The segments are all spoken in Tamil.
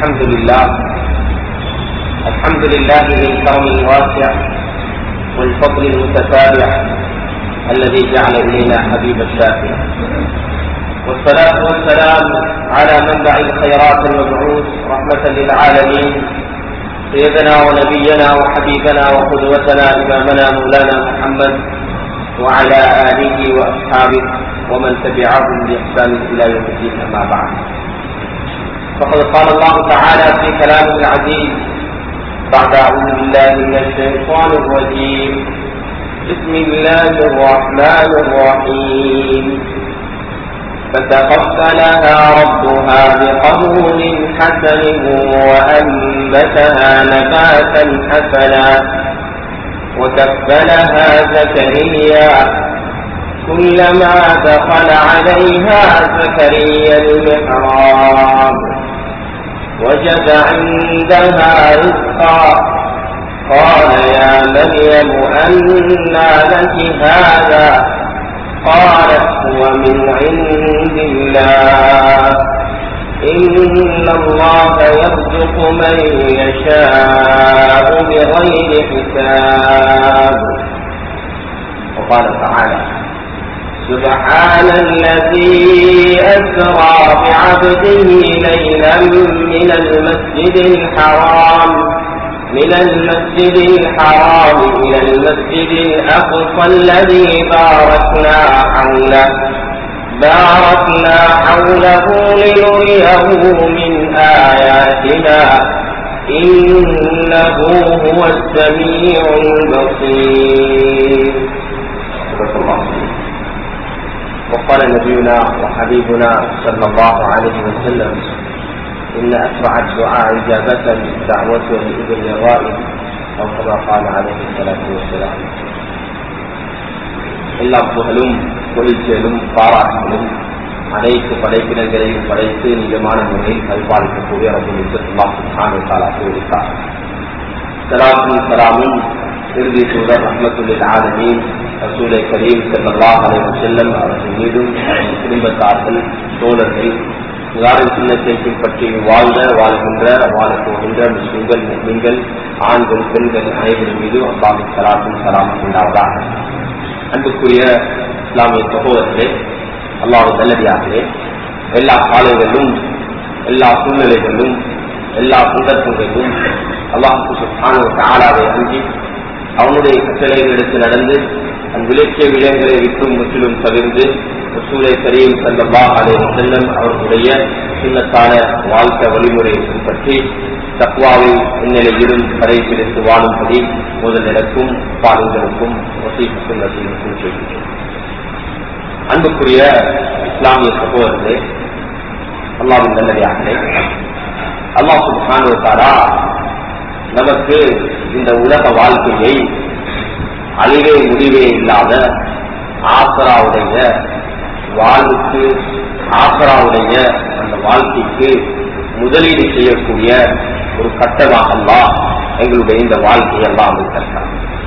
الحمد لله الحمد لله بالكرم الواسع والفضل المتتابع الذي جعل إلينا حبيب الشافع والصلاة والسلام على منبع الخيرات المبعوث رحمة للعالمين سيدنا ونبينا وحبيبنا وقدوتنا إمامنا مولانا محمد وعلى آله وأصحابه ومن تبعهم بإحسان إلى يوم الدين أما بعد فقد قال الله تعالى في كلامه العزيز بعد أعوذ بالله من الشيطان الرجيم بسم الله الرحمن الرحيم فتقبلها ربها بقبول حسن وأنبتها نباتا حسنا وكفلها زكريا كلما دخل عليها زكريا المحراب وجد عندها رزقا قال يا مريم أنى لك هذا قالت هو من عند الله إن الله يرزق من يشاء بغير حساب وقال تعالى سبحان الذي أسرى بعبده ليلا من المسجد الحرام من المسجد الحرام إلى المسجد الأقصى الذي باركنا حوله باركنا حوله لنريه من آياتنا إنه هو السميع البصير صدق الله وقال نبينا وحبيبنا صلى الله عليه وسلم إن أسرع الدعاء إجابة دعوة لإذن الرائد أو كما قال عليه الصلاة والسلام எல்லா புகழும் தொழிற்செயலும் பாராட்டுகளும் அனைத்து படைப்பினர்களையும் படைத்து நிஜமான முறையில் பரிபாலிக்கக்கூடிய கூறியிருக்கார் சலாமும் சலாமும் இறுதி சூழல் ரஹமத்துல்லில் ஆலமீன் ரசூலை கரீம் செல்லல்லா அலைவர் செல்லம் அவர்கள் மீதும் அவர்கள் குடும்பத்தார்கள் தோழர்கள் உதாரண சின்னத்தை பின்பற்றி வாழ்ந்த வாழ்கின்ற வாழப் போகின்ற முஸ்லிம்கள் முஸ்லிம்கள் ஆண்கள் பெண்கள் அனைவரும் மீதும் அல்லாஹின் சலாத்தும் சலாம் உண்டாவதாக அன்புக்குரிய இஸ்லாமிய சகோதரர்களே அல்லாஹ் நல்லடியார்களே எல்லா காலைகளிலும் எல்லா சூழ்நிலைகளிலும் எல்லா சந்தர்ப்பங்களிலும் அல்லாஹுக்கு ஆளாவை அஞ்சி அவனுடைய கட்டளைகளுக்கு நடந்து அந்த விளக்கிய விடயங்களை விட்டும் முற்றிலும் தவிர்த்து ரசூலை கரீம் சல்லா அலே செல்லம் அவர்களுடைய சின்னத்தான வாழ்க்கை வழிமுறையை பின்பற்றி தக்வாவை இந்நிலையிலும் கடைபிடித்து வாழும்படி முதல் எனக்கும் பாலுங்களுக்கும் வசீகத்தும் நசீகத்தும் செய்கிறேன் அன்புக்குரிய இஸ்லாமிய சகோதரர்களே அல்லாவின் நல்லதாகவே அல்லாஹ் சுபானுவத்தாரா நமக்கு இந்த உலக வாழ்க்கையை அழிவே முடிவே இல்லாத ஆசராவுடைய வாழ்வுக்கு ஆசராவுடைய அந்த வாழ்க்கைக்கு முதலீடு செய்யக்கூடிய ஒரு கட்டமாக எல்லாம் எங்களுடைய இந்த வாழ்க்கையெல்லாம் அமைத்திருக்கிறார்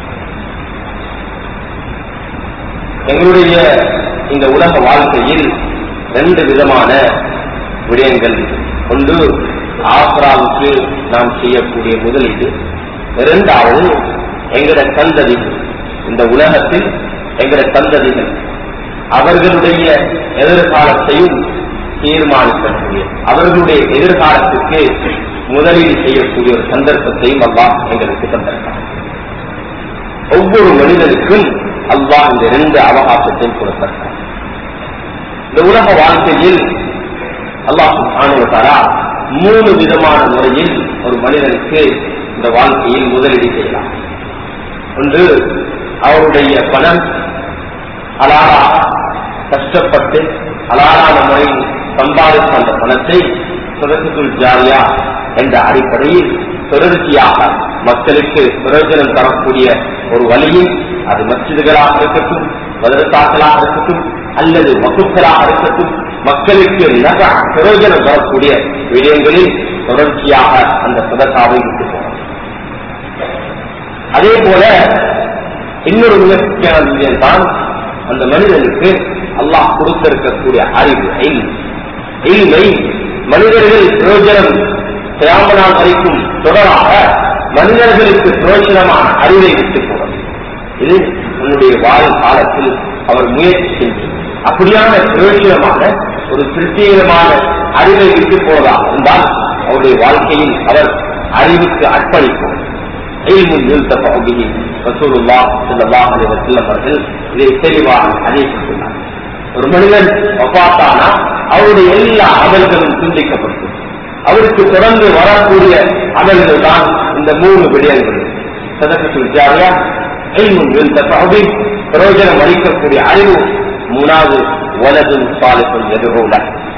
எங்களுடைய இந்த உலக வாழ்க்கையில் ரெண்டு விதமான விடயங்கள் ஒன்று ஆசராவுக்கு நாம் செய்யக்கூடிய முதலீடு இரண்டாவது எங்கட சந்ததிகள் இந்த உலகத்தில் எங்கட சந்ததிகள் அவர்களுடைய எதிர்காலத்தையும் தீர்மானிக்கக்கூடிய அவர்களுடைய எதிர்காலத்துக்கு முதலீடு செய்யக்கூடிய ஒரு சந்தர்ப்பத்தையும் அல்லாஹ் எங்களுக்கு தந்திருக்கார் ஒவ்வொரு மனிதனுக்கும் அல்லாஹ் இந்த ரெண்டு அவகாசத்தையும் கொடுத்திருக்கார் இந்த உலக வாழ்க்கையில் அல்லாஹ் ஆணுவதாரா மூணு விதமான முறையில் ஒரு மனிதனுக்கு இந்த வாழ்க்கையில் முதலீடு செய்யலாம் ஒன்று அவருடைய பணம் அலாலாக கஷ்டப்பட்டு அலாலான முறையில் சம்பாதித்த அந்த பணத்தை சுரத்துக்குள் ஜாலியா என்ற அடிப்படையில் தொடர்ச்சியாக மக்களுக்கு பிரயோஜனம் தரக்கூடிய ஒரு வழியில் அது மசிதுகளாக இருக்கட்டும் மதரசாக்களாக இருக்கட்டும் அல்லது வகுப்புகளாக இருக்கட்டும் மக்களுக்கு நக பிரயோஜனம் தரக்கூடிய விடயங்களில் தொடர்ச்சியாக அந்த சதசாவை விட்டு போகும் அதே போல இன்னொரு முயற்சியான விஷயம் தான் அந்த மனிதனுக்கு அல்லாஹ் கொடுத்திருக்கக்கூடிய அறிவு இல்மை மனிதர்கள் பிரயோஜனம் கிராம நாள் வரைக்கும் தொடராக மனிதர்களுக்கு பிரயோஜனமான அறிவை விட்டுக் போறது இது தன்னுடைய வாழ் காலத்தில் அவர் முயற்சி செஞ்சு அப்படியான பிரயோஜனமான ஒரு பிரத்யேகமான அறிவை விட்டு போவதாக இருந்தால் அவருடைய வாழ்க்கையில் அவர் அறிவுக்கு அர்ப்பணிக்கும் அவர்கள் இதை தெளிவாக அறிவித்துள்ளார் ஒரு மனிதன் ஒப்பாத்தானா அவருடைய எல்லா அமல்களும் சிந்திக்கப்பட்டது அவருக்கு தொடர்ந்து வரக்கூடிய அமல்கள் தான் இந்த மூணு விடயங்கள் சதகத்தில் ஜாரியா பிரயோஜனம் அளிக்கக்கூடிய அறிவு மூணாவது வலதும் சாலிப்பும் எதிரோட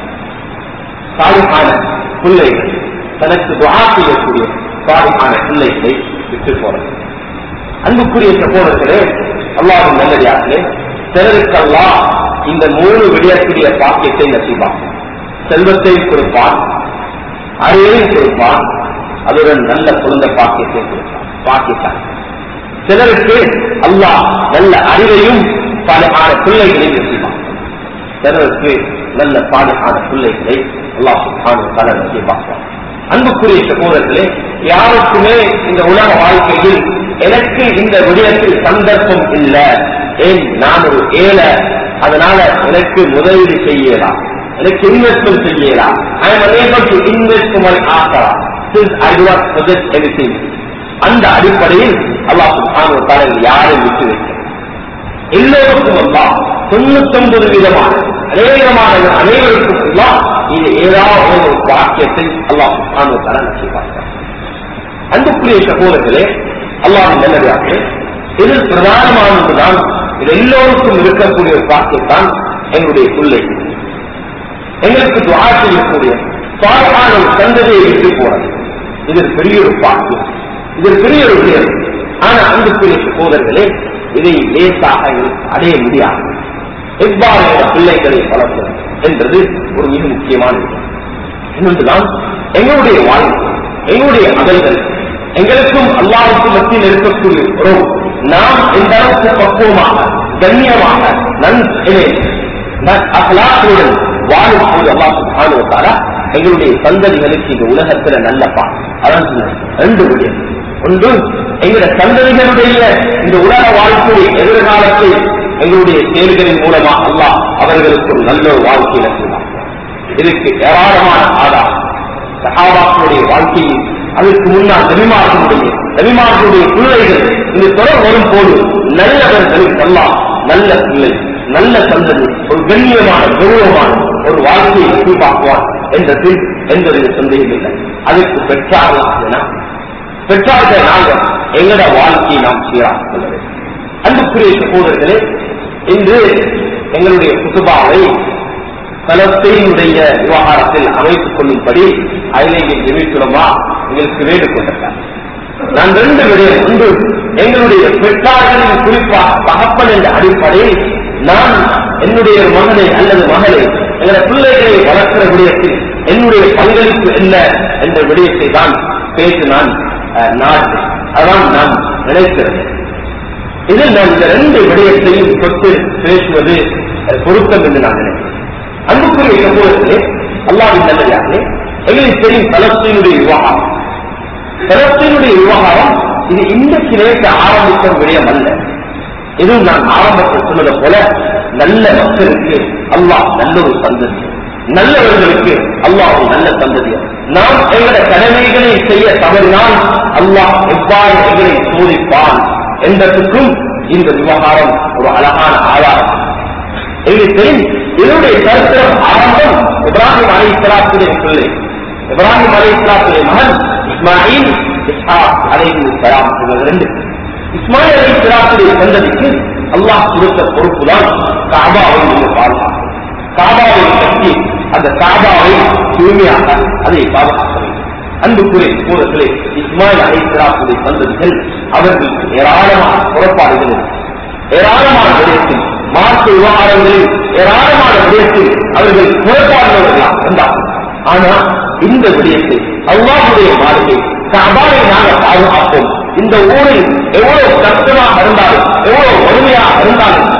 சாலிப்பான பிள்ளைகள் தனக்கு துவா செய்யக்கூடிய சாலிப்பான பிள்ளைகளை விட்டு போறது அன்புக்குரிய சகோதரர்களே அல்லாவின் நல்லதார்களே சிலருக்கெல்லாம் இந்த மூணு விடயக்கூடிய பாக்கியத்தை நசிப்பான் செல்வத்தையும் கொடுப்பான் அறிவையும் கொடுப்பான் அதுடன் நல்ல குழந்த பாக்கியத்தை கொடுப்பான் பாக்கியத்தான் சிலருக்கு அல்லாஹ் நல்ல அறிவையும் சாலையான பிள்ளைகளையும் நசிப்பான் சிலருக்கு நல்ல சாலையான பிள்ளைகளை அல்லாஹ் சுல்தான் தலை நசிப்பாக்குவான் அன்புக்குரிய சகோதரர்களே யாருக்குமே இந்த உலக வாழ்க்கையில் எனக்கு இந்த விடயத்தில் சந்தர்ப்பம் இல்லை ஏன் நான் ஒரு ஏழை அதனால எனக்கு முதலீடு செய்யலாம் எனக்கு இன்வெஸ்ட்மெண்ட் செய்யலாம் I am unable to invest my ஆசரா since I do not possess anything அந்த அடிப்படையில் அல்லாஹ் சுப்ஹானஹு வ தஆலா யாரை விட்டு வைக்க எல்லோருக்கும் அல்லாஹ் தொண்ணூத்தொன்பது விதமான அநேகமான அனைவருக்கும் அல்லாஹ் இது ஏதாவது ஒரு வாக்கியத்தை அல்லாஹ் சுப்ஹானஹு வ தஆலா நசீபாக்கிறார் அன்புக்குரிய சகோதரர்களே அல்லாஹ் நல்லதாக இதில் பிரதானமானதுதான் இது எல்லோருக்கும் இருக்கக்கூடிய ஒரு வாக்கியத்தான் எங்களுடைய பிள்ளை எங்களுக்கு துவா செய்யக்கூடிய சாலையான ஒரு சந்ததியை விட்டு போறது இது பெரிய ஒரு பாக்கியம் இது பெரிய ஒரு உயர் ஆனா அன்புக்குரிய சகோதரர்களே இதை லேசாக அடைய முடியாது எவ்வாறு பிள்ளைகளை வளர்ப்பது என்றது ஒரு மிக முக்கியமான விஷயம் என்னென்றுதான் எங்களுடைய வாழ்க்கை எங்களுடைய அகல்கள் எங்களுக்கும் அல்லாவுக்கும் மத்தியில் இருக்கக்கூடிய உறவு நாம் எந்த அளவுக்கு பக்குவமாக கண்ணியமாக நன் அகலாத்துடன் வாழும் போது அல்லா சுபானுவத்தாரா எங்களுடைய சந்ததிகளுக்கு இந்த உலகத்துல நல்ல பா அதான் சொன்னேன். ரெண்டு விடயம் ஒன்று எங்களுடைய சந்ததிகளுடைய இந்த உலக வாழ்க்கையை எதிர்காலத்தை எங்களுடைய செயல்களின் மூலமா அல்லாஹ் அவர்களுக்கு ஒரு நல்ல ஒரு வாழ்க்கையை நடத்தினார் இதுக்கு ஏராளமான ஆதாரம் சகாபாக்களுடைய வாழ்க்கையில் அதற்கு முன்னால் நபிமார்களுடைய நபிமார்களுடைய பிள்ளைகள் இந்த தொடர் வரும் போது நல்லவர்களுக்கு எல்லாம் நல்ல பிள்ளை நல்ல சந்ததி ஒரு கண்ணியமான கௌரவமான ஒரு வாழ்க்கையை எதிர்பார்க்குவான் என்றதில் எந்தவித சந்தேகம் இல்லை அதுக்கு பெற்றார்கள் பெற்றார்கள் நாங்கள் எங்கட வாழ்க்கையை நாம் சீராக கொள்ள வேண்டும் அன்புக்குரிய சகோதரர்களே இன்று எங்களுடைய குசுபாவை பலஸ்தீனுடைய விவகாரத்தில் அமைத்துக் கொள்ளும்படி அதிலேயே ஜெமித்துலமா எங்களுக்கு வேண்டுக் கொண்டிருக்கார் நான் ரெண்டு விடயம் ஒன்று எங்களுடைய பெற்றார்களின் குறிப்பாக தகப்பன் என்ற அடிப்படையில் நான் என்னுடைய ஒரு மகனை அல்லது மகளை எங்களுடைய பிள்ளைகளை வளர்க்கிற விடயத்தில் என்னுடைய பங்களிப்பு என்ன என்ற விடயத்தை தான் பேசி நான் அஹ், நாடு அதான் நான் நினைக்கிறேன் இதில் நான் இந்த ரெண்டு விடயத்தையும் தொட்டு பேசுவது அஹ், பொருத்தம் என்று நான் நினைக்கிறேன் அன்புக்குரிய சமூகத்திலே அல்லாவின் நல்லதாகவே எங்களுக்கு தெரியும் பலஸ்தீனுடைய விவகாரம் பலஸ்தீனுடைய விவகாரம் இது இன்றைக்கு நேற்று ஆரம்பித்த ஒரு விடயம் அல்ல இதுவும் நான் ஆரம்பத்தில் சொன்னது போல நல்ல மக்களுக்கு அல்லாஹ் நல்ல ஒரு சந்ததி நல்லவர்களுக்கு அல்லாஹ் ஒரு நல்ல சந்ததி நாம் எங்களுடைய கடமைகளை செய்ய தவறினால் அல்லாஹ் எவ்வாறு எங்களை சோதிப்பான் என்பதற்கும் இந்த விவகாரம் ஒரு அழகான ஆதாரம் எங்களுக்கு தெரியும் இதனுடைய சரித்திரம் ஆரம்பம் இப்ராஹிம் அலி இஸ்லாத்துடைய பிள்ளை இப்ராஹிம் அலி இஸ்லாத்துடைய மகன் இஸ்மாயில் இஸ்ஹாக் அலைஹி சலாம் இவங்க ரெண்டு இஸ்மாயில் அலி இஸ்லாத்துடைய சந்ததிக்கு அல்லாஹ் கொடுத்த பொறுப்புதான் காபாவை நீங்கள் பாதுகாக்கும் காபாவை கட்டி அந்த காபாவை தூய்மையாக அதை பாதுகாக்க வேண்டும் அன்புக்குரிய சூழத்திலே இஸ்மாயில் அலி இஸ்லாத்துடைய சந்ததிகள் அவர்களுக்கு ஏராளமான புறப்பாடுகள் இருக்கு ஏராளமான விடயத்தில் மாற்று விவகாரங்களில் ஏராளமான விடயத்தில் அவர்கள் புறப்பாடுள்ளவர்களாக இருந்தார்கள் ஆனா இந்த விடயத்தை அல்லாஹுடைய மாளிகை கபாலை நாங்கள் பாதுகாப்போம் இந்த ஊரில் எவ்வளவு கஷ்டமாக இருந்தாலும் எவ்வளவு வறுமையாக இருந்தாலும்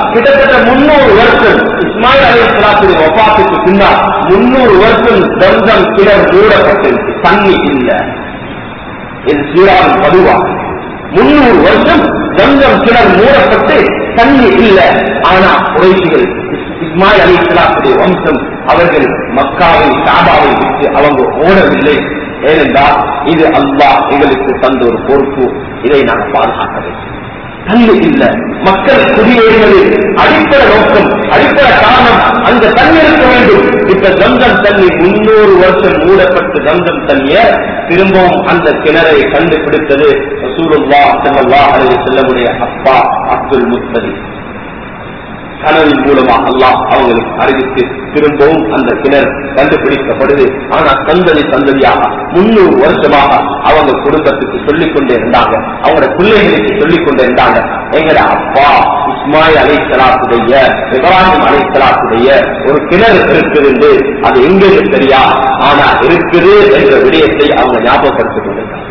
கிட்டத்தட்ட முன்னூறு வருஷம் இஸ்மாயில் அலி இஸ்லாத்துடைய ஒப்பாத்துக்கு பின்னால் முன்னூறு வருஷம் தந்தம் கிணறு மூடப்பட்டிருக்கு தண்ணி இல்லை இது சீராவின் பதுவா முன்னூறு வருஷம் கங்கம் கிணறு மூடப்பட்டு தண்ணி இல்ல ஆனா குறைசிகள் இஸ்மாயில் அலி இஸ்லாத்துடைய வம்சம் அவர்கள் மக்காவை சாபாவை விட்டு அவங்க ஓடவில்லை ஏனென்றால் இது அல்லாஹ் எங்களுக்கு தந்த ஒரு பொறுப்பு இதை நாங்கள் பாதுகாக்க வேண்டும் தண்ணி இல்ல மக்கள் குடியேறுவது அடிப்படை நோக்கம் அடிப்படை காரணம் அந்த தண்ணி இருக்க வேண்டும் இப்ப கங்கம் தண்ணி முன்னூறு வருஷம் மூடப்பட்டு கங்கம் தண்ணிய திரும்பவும் அந்த கிணறை கண்டுபிடித்தது ரசூலுல்லா ஸல்லல்லாஹு அலைஹி வஸல்லமுடைய அப்பா அப்துல் முத்தலி கனவின் மூலமாக அல்லாஹ் அவங்களுக்கு அறிவித்து திரும்பவும் அந்த கிணறு கண்டுபிடிக்கப்படுது ஆனா சந்ததி சந்ததியாக முன்னூறு வருஷமாக அவங்க குடும்பத்துக்கு சொல்லிக் கொண்டே இருந்தாங்க அவங்களோட பிள்ளைகளுக்கு சொல்லிக் கொண்டே இருந்தாங்க எங்கட அப்பா இஸ்மாயில் அலை சலாத்துடைய இப்ராஹிம் அலை சலாத்துடைய ஒரு கிணறு இருக்குது அது எங்கே தெரியா ஆனா இருக்குது என்ற விடயத்தை அவங்க ஞாபகப்படுத்திக் கொண்டிருக்காங்க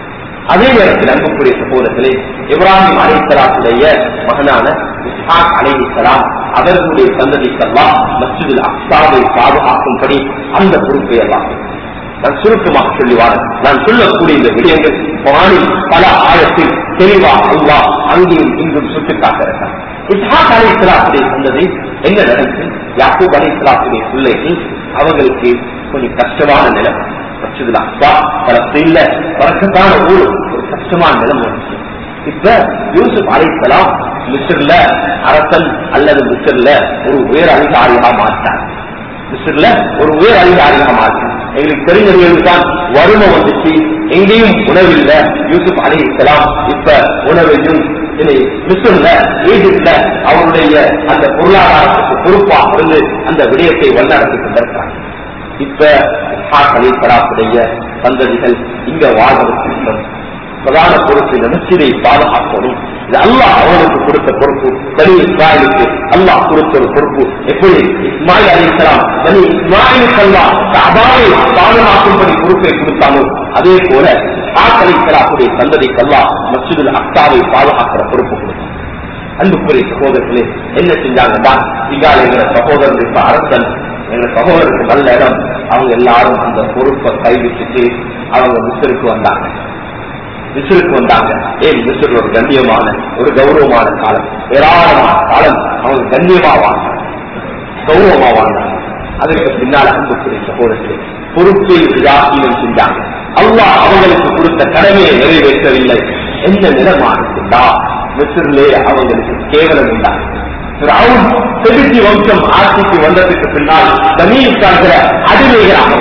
அதே நேரத்தில் அன்புக்குரிய சகோதரர்களே இப்ராஹிம் அலைசலாத்துடைய மகனான இஸ்ஹாக் அலைசலாம் அவர்களுடைய சந்ததிக்கெல்லாம் மஸ்ஜிதில் அக்சாவை பாதுகாக்கும்படி அந்த பொறுப்பை எல்லாம் நான் சுருக்கமாக சொல்லுவார் நான் சொல்லக்கூடிய இந்த விடயங்கள் குரானில் பல ஆழத்தில் தெளிவாக அல்லாஹ் அங்கேயும் இன்றும் சுட்டிக்காட்டிருக்கார் இஸ்ஹாக் அலைசலாத்துடைய சந்ததி எங்க நடந்து யாக்கூப் அலைசலாத்துடைய பிள்ளைகள் அவங்களுக்கு கொஞ்சம் கஷ்டமான நிலை மச்சதுல அப்பா பலஸ்தீன்ல பறக்கத்தான ஊர் ஒரு கஷ்டமான நிலம் வந்துச்சு இப்ப யூசுப் அலைசலாம் மிஸ்ர்ல அரசன் அல்லது மிஸ்ர்ல ஒரு உயர் அதிகாரியாக மாற்றார் மிஸ்ர்ல ஒரு உயர் அதிகாரியாக மாற்றார் எங்களுக்கு தெரிஞ்சவர்களுக்கு தான் வறுமை வந்துச்சு எங்கேயும் உணவில்ல யூசுப் அலைசலாம் இப்ப உணவையும் மிஸ்ர்ல ஈஜிப்ட்ல அவருடைய அந்த பொருளாதாரத்துக்கு பொறுப்பாக இருந்து அந்த விடயத்தை வல்லடத்தி கொண்டிருக்கிறார் இப்ப அலிசலாத்துடைய சந்ததிகள் இங்க வாழ்வதற்கு பிரதான பொறுப்பு இந்த மசிதை பாதுகாக்கணும் இது அல்லாஹ் அவனுக்கு கொடுத்த பொறுப்பு பனி இஸ்மாயிலுக்கு அல்லாஹ் கொடுத்த ஒரு பொறுப்பு எப்படி இஸ்மாயில் அலி இஸ்லாம் பனி இஸ்மாயிலுக்கு அல்லாஹ் அபாவை பாதுகாக்கும்படி பொறுப்பை கொடுத்தானோ அதே போல ஆக் அலி இஸ்லாத்துடைய சந்ததிக்கு அல்லாஹ் மசிதுல் அக்தாவை பாதுகாக்கிற பொறுப்பு கொடுத்தார் அன்புக்குரிய சகோதரர்களே என்ன செஞ்சாங்கன்னா இங்கால எங்கிற சகோதரர் இப்ப அரசன் எங்க சகோதரருக்கு நல்ல இடம் அவங்க எல்லாரும் அந்த பொறுப்பை கைவிட்டுட்டு அவங்க மிஸ்ருக்கு வந்தாங்க மிஸ்ருக்கு வந்தாங்க ஏன் மிஸ்ர் ஒரு கண்ணியமான ஒரு கௌரவமான காலம் ஏராளமான காலம் அவங்க கண்ணியமா வாழ்ந்தாங்க கௌரவமா வாழ்ந்தாங்க அதற்கு பின்னால் அன்புக்குரிய சகோதரர்களே பொறுப்பை விழாக்கீனம் செஞ்சாங்க அல்லாஹ் அவங்களுக்கு கொடுத்த கடமையை நிறைவேற்றவில்லை எந்த நிலமானதுண்டா மிஸ்ரிலே அவங்களுக்கு கேவலம் உண்டாங்க செலுத்தி வம்சம் ஆட்சிக்கு வந்ததுக்கு பின்னால் தனீசாகிற அடிமைகளாக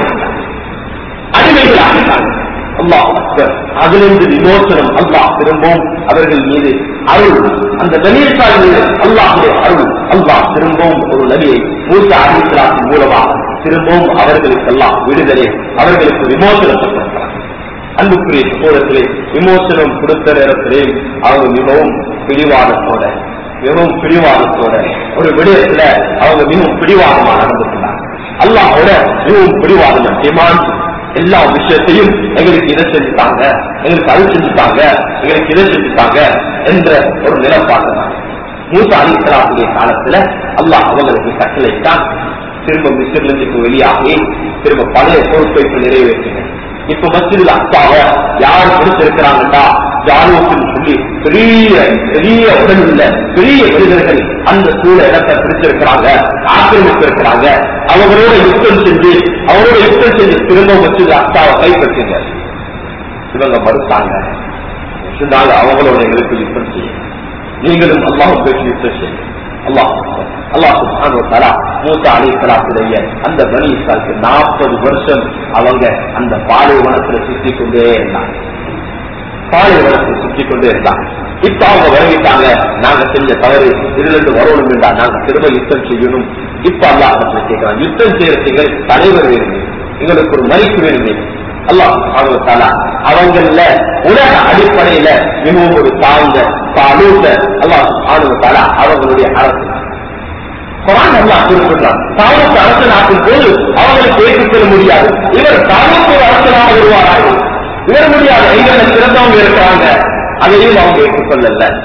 அடிமைகளாக அல்லாஹ் அதிலிருந்து விமோசனம் அல்லாஹ் திரும்பவும் அவர்கள் மீது அருள் அந்த தனீசால் மீது அல்லாஹுடைய அருள் அல்லாஹ் திரும்பவும் ஒரு நபியை மூத்த அடித்தலாத்தின் மூலமாக திரும்பவும் அவர்களுக்கு எல்லாம் விடுதலை அவர்களுக்கு விமோசனப்பட்டிருக்கிறார் அன்புக்குரிய சகோதரத்திலே விமோசனம் கொடுத்த நேரத்திலே அவங்க மிகவும் பிடிவாதத்தோட மிகவும் பிடிவாதத்தோட ஒரு விடயத்துல அவங்க மிகவும் பிடிவாதமா நடந்துக்கிறாங்க அல்லாஹோட மிகவும் பிடிவாதம் டிமாண்ட் எல்லா விஷயத்தையும் எங்களுக்கு இதை செஞ்சுட்டாங்க எங்களுக்கு அது செஞ்சுட்டாங்க எங்களுக்கு இதை செஞ்சுட்டாங்க என்ற ஒரு நிலப்பாடு மூசா அலிஸ்லாத்துடைய காலத்துல அல்லாஹ் அவங்களுக்கு கட்டளைத்தான் திரும்ப மிஸ்ரிலிருந்து இப்ப வெளியாகி திரும்ப பழைய பொறுப்பை நிறைவேற்றின இப்ப மஸ்ஜிதில் அப்பாவை யார் பிடிச்சிருக்கிறாங்கடா ஜாலூத்துன்னு சொல்லி பெரிய பெரிய உடல் உள்ள பெரிய மனிதர்கள் அந்த சூழ இடத்தை பிடிச்சிருக்கிறாங்க ஆக்கிரமிப்பு இருக்கிறாங்க அவங்களோட யுத்தம் செஞ்சு அவரோட யுத்தம் செஞ்சு திரும்ப மஸ்ஜிதில் அப்பாவை கைப்பற்றுங்க இவங்க மறுத்தாங்க சொன்னாங்க அவங்களோட எங்களுக்கு யுத்தம் செய்யும் நீங்களும் அல்லாஹ் பேசி யுத்தம் செய்யும் அல்லாஹ் அல்லாஹ் சுப்ஹானஹு வ தஆலா மூசா அலைஹிஸ்ஸலாத்துடைய அந்த பனி இஸ்ராயலுக்கு 40 வருஷம் அவங்க அந்த பாலைவனத்துல சுத்தி கொண்டே இருந்தாங்க பாலைவனத்தை சுத்தி கொண்டே இருந்தாங்க இப்ப அவங்க வழங்கிட்டாங்க நாங்க செஞ்ச தவறு இதுல இருந்து வரணும் என்றா நாங்க திரும்ப யுத்தம் செய்யணும் இப்ப அல்லாஹ் பற்றி கேட்கிறான் யுத்தம் செய்யறதுக்கு தலைவர் வேணுமே எங்களுக்கு ஒரு மதிப்பு வேணுமே அல்லாஹ் சுப்ஹானஹு வ தஆலா அவங்கள உலக அடிப்படையில மிகவும் ஒரு தாழ்ந்த தாழ்ந்த அல்லாஹ் சுப்ஹானஹு வ தஆலா அவங்களுடைய அரசு குரான் அல்லாஹ் குறிப்பிட்டான் தாவூத் அரசன் ஆக்கும் போது அவங்களுக்கு ஏற்றுக்கொள்ள முடியாது இவர் தாவூத் ஒரு அரசனாக வருவாராக இவர் முடியாது எங்களை சிறந்தவங்க இருக்கிறாங்க அதையும் அவங்க ஏற்றுக்கொள்ளல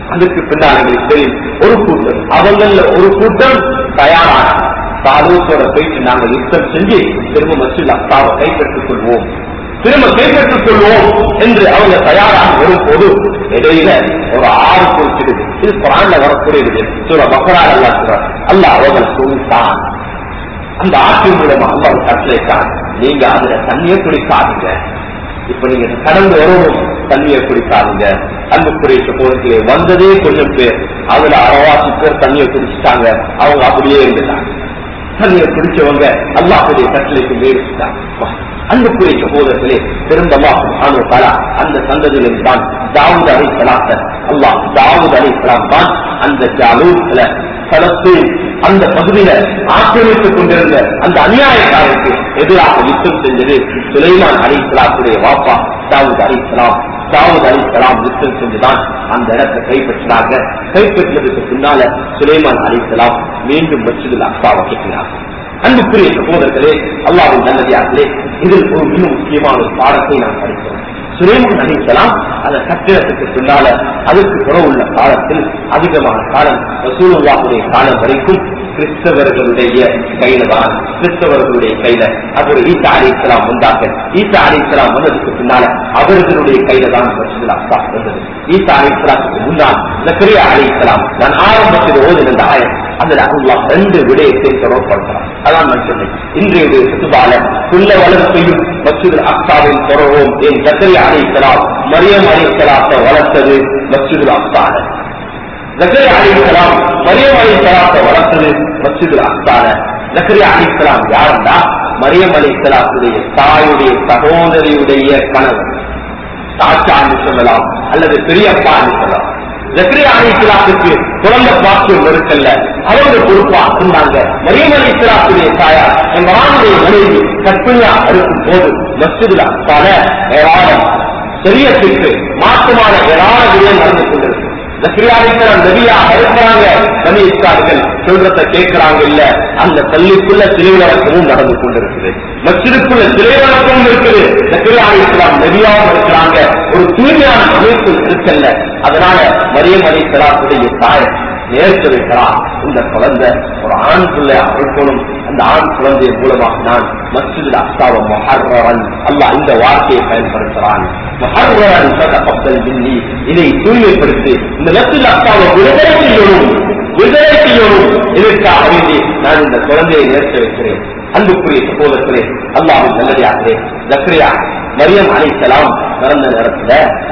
அதுக்கு பின்னால் எங்களுக்கு தெரியும் ஒரு கூட்டம் அவங்கள ஒரு கூட்டம் தயாரான தாலூத்தோட போயிட்டு நாங்கள் யுத்தம் செஞ்சு திரும்ப மசில் அக்காவை கைப்பற்றிக் கொள்வோம் திரும்ப கைப்பற்றிக் கொள்வோம் என்று அவங்க தயாராக வரும்போது இடையில ஒரு ஆறு குறிச்சிடுது இது குரான்ல வரக்கூடியது சூர மக்களால் அல்லா சொல்றார் அல்ல அவங்க சொல்லித்தான் அந்த ஆற்றின் மூலமா அல்லாஹ் கட்டளைத்தான் நீங்க அதுல தண்ணியை குடிக்காதீங்க இப்ப நீங்க கடந்து வரவும் தண்ணியை குடிக்காதீங்க அன்புக்குரிய சகோதரத்திலே வந்ததே கொஞ்சம் பேர் அதுல அறவாசி பேர் தண்ணியை குடிச்சிட்டாங்க அவங்க அப்படியே இருந்துட்டாங்க தண்ணியை குடிச்சவங்க அல்லாஹுடைய கட்டளைக்கு மீறிட்டாங்க அன்புக்குரிய சகோதரர்களே திரும்பமா ஆனா அந்த சந்ததியில் தான் தாவூத் அலி சலாத்த அல்லாஹ் தாவூத் அலி சலாம் தான் அந்த ஜாலூத்ல பலஸ்தீன் அந்த பகுதியில ஆக்கிரமித்துக் கொண்டிருந்த அந்த அநியாயக்காரருக்கு எதிராக யுத்தம் செஞ்சது சுலைமான் அலி சலாத்துடைய வாப்பா தாவூத் அலி சலாம் தாவூத் அலி சலாம் யுத்தம் செஞ்சுதான் அந்த இடத்தை கைப்பற்றினாங்க கைப்பற்றினதுக்கு பின்னால சுலைமான் அலி சலாம் மீண்டும் மசிதில் அப்பாவை கேட்கிறார் அன்புக்குரிய சகோதரர்களே அல்லாவின் நல்லதியார்களே இதில் ஒரு மிக முக்கியமான ஒரு பாடத்தை நாம் படிக்கிறோம் சுரேமன் அலிசலாம் அந்த கட்டிடத்துக்கு பின்னால அதுக்கு புறவுள்ள காலத்தில் அதிகமான காலம் ரசூலுல்லாவுடைய காலம் வரைக்கும் கிறிஸ்தவர்களுடைய கையில தான் கிறிஸ்தவர்களுடைய கையில அவர் ஈசா அலி இஸ்லாம் வந்தார்கள் ஈசா அலி இஸ்லாம் வந்ததுக்கு பின்னால அவர்களுடைய கையில தான் மசிதில் அஸ்தா வந்தது ஈசா அலி இஸ்லாத்துக்கு முன்னால் ஜக்கரியா அலி இஸ்லாம் நான் ஆரம்பத்தில் ஓதின ஆயம் அதுல அல்லாஹ் ரெண்டு விடயத்தை தொடர்படுத்தலாம் அதான் நான் சொன்னேன் இன்றைய சுத்துபால புள்ள வளர்ப்பையும் மசூது அக்சாவின் தொடர்வோம் என் ஜக்கரியா அலி இஸ்லாம் மரியம் அலி இஸ்லாத்தை வளர்த்தது மசூது அக்சான ஜக்கரியா அலி இஸ்லாம் மரியம் அலி இஸ்லாத்தை வளர்த்தது மசூது அக்சான ஜக்கரியா அலி இஸ்லாம் யாருன்னா மரியம் அலி இஸ்லாத்துடைய தாயுடைய சகோதரியுடைய கணவன் தாச்சான்னு சொல்லலாம் அல்லது பெரியப்பா சொல்லலாம் ஜக்ரியா அலி இஸ்லாத்துக்கு குழந்தை பாக்கியம் இருக்கல்ல அவங்க பொறுப்பா இருந்தாங்க மரியம் அலி இஸ்லாத்துடைய தாயார் எங்களுடைய மனைவி கற்பிணியா இருக்கும் போது மஸ்ஜிதுல பல ஏராளம் சரியத்திற்கு மாற்றமான ஏராள விடயம் நடந்து கொண்டிருக்கு ஜக்ரியா அலி இஸ்லாம் நபியாக இருக்கிறாங்க நபி இஸ்லார்கள் சொல்றத கேட்கிறாங்க இல்ல அந்த பள்ளிக்குள்ள சிலை வழக்கமும் நடந்து கொண்டிருக்குது மஸ்ஜிதுக்குள்ள சிலை வழக்கமும் இருக்குது ஜக்ரியா அலி இஸ்லாம் நபியாவும் இருக்கிறாங்க ஒரு தூய்மையான அமைப்பு இருக்கல்ல அதனால மரியம் அலி சலாத்துடைய தாய் நேர்த்து வைக்கிறான் இந்த குழந்தை ஒரு ஆண் பிள்ளை இருக்கணும் அந்த ஆண் குழந்தை மூலமாக நான் மஸ்ஜித் அஸ்தாவ மொஹர்ரன் அல்லாஹ் இந்த வார்த்தையை பயன்படுத்துறான் மொஹர்ரன் சதபத்தல் மின்னி இதை தூய்மைப்படுத்தி இந்த மஸ்ஜித் அஸ்தாவை விடுதலை செய்யணும் விடுதலை செய்யணும் இதற்காக வேண்டி நான் இந்த குழந்தையை நேர்த்து வைக்கிறேன் அன்புக்குரிய சகோதரர்களே அல்லாஹின் நல்லதாகவே ஜக்ரியா மரியம் அலைசலாம் பிறந்த நேரத்துல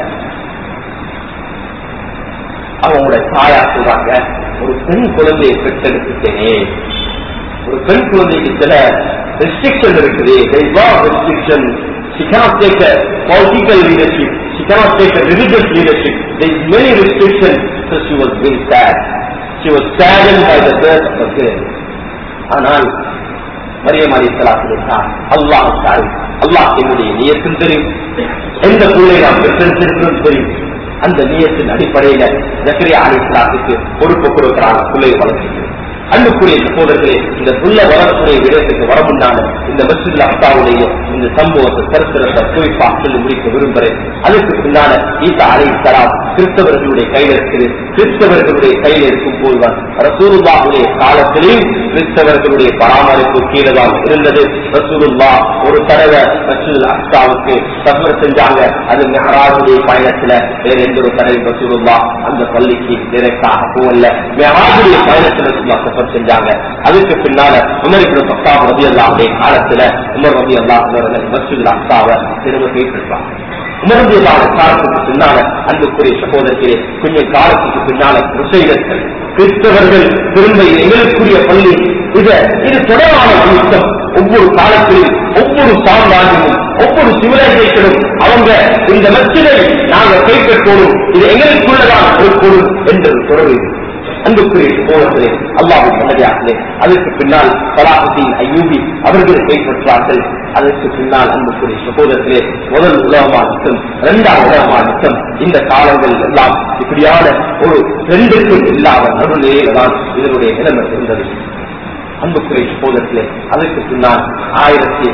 அவங்களோட தாயா சொல்றாங்க ஒரு பெண் குழந்தையை பெற்றெடுத்துட்டேனே ஒரு பெண் குழந்தைக்கு சில ரெஸ்ட்ரிக்ஷன் இருக்குது restriction She cannot take a political leadership. She cannot take a religious leadership. There is many restrictions. So she was very sad. She was saddened by the birth of the girl. ஆனால் மரியம் அலி சலாத்து அல்லாஹ் சாரி அல்லாஹ் என்னுடைய நியத்தும் தெரியும் எந்த பிள்ளை நாம் பெற்றெடுத்திருக்கிறோம் தெரியும் அந்த நியத்தின் அடிப்படையில ஜக்கரியா அலி சலாத்துக்கு பொறுப்பு கொடுக்கிறாங்க பிள்ளையை வளர்ச்சிக்கு அன்புக்குரிய சகோதரர்களே இந்த புள்ள வளர்ப்புடைய விடயத்துக்கு வர முன்னால இந்த மசிதில் அப்பாவுடைய இந்த சம்பவத்தை சரித்திரத்தை குறிப்பா சொல்லி முடிக்க விரும்புகிறேன் அதுக்கு பின்னால ஈசா அலி சலாம் கிறிஸ்தவர்களுடைய கையில இருக்குது கிறிஸ்தவர்களுடைய கையில இருக்கும் போதுதான் ரசூலுல்லாவுடைய காலத்திலேயும் கிறிஸ்தவர்களுடைய பராமரிப்பு கீழே தான் இருந்தது ரசூலுல்லா ஒரு தடவை மசூல் அக்சாவுக்கு சஃபர் செஞ்சாங்க அது மெஹராஜுடைய பயணத்துல வேற எந்த ஒரு தடவை ரசூலுல்லா அந்த பள்ளிக்கு டிரெக்டாக போகல மெஹராஜுடைய பயணத்துல ரசூலுல்லா சஃபர் செஞ்சாங்க அதுக்கு பின்னால உமருக்கு பத்தாம் ரபி அல்லாவுடைய காலத்துல உமர் ரபி அல்லா மசூல் அக்சாவை திரும்ப கேட்டிருப்பாங்க உமர்ந்தியமான காலத்துக்கு பின்னால அன்புக்குரிய சகோதரர்களே கொஞ்சம் காலத்துக்கு பின்னால குசைகர்கள் கிறிஸ்தவர்கள் திரும்ப எங்களுக்குரிய பள்ளி இத இது தொடரான யுத்தம் ஒவ்வொரு காலத்திலும் ஒவ்வொரு சாம்ராஜ்யமும் ஒவ்வொரு சிவிலைசேஷனும் அவங்க இந்த மச்சினை நாங்கள் கைப்பற்றோம் இது எங்களுக்குள்ளதான் இருக்கணும் என்றது தொடர்பு அன்புக்குரிய சகோதரர்களே அல்லாவின் நல்லதாகவே அதற்கு பின்னால் சலாஹுதீன் ஐயூபி அவர்கள் கைப்பற்றார்கள் அதற்கு பின்னால் அன்புக்குரிய சகோதரர்களே முதல் உலகமா யுத்தம் இரண்டாம் உலகமா யுத்தம் இந்த காலங்கள் எல்லாம் இப்படியான ஒரு ரெண்டுக்கும் இல்லாத நடுநிலையில தான் இதனுடைய நிலைமை இருந்தது அன்புக்குரிய சகோதரர்களே அதற்கு பின்னால் ஆயிரத்தி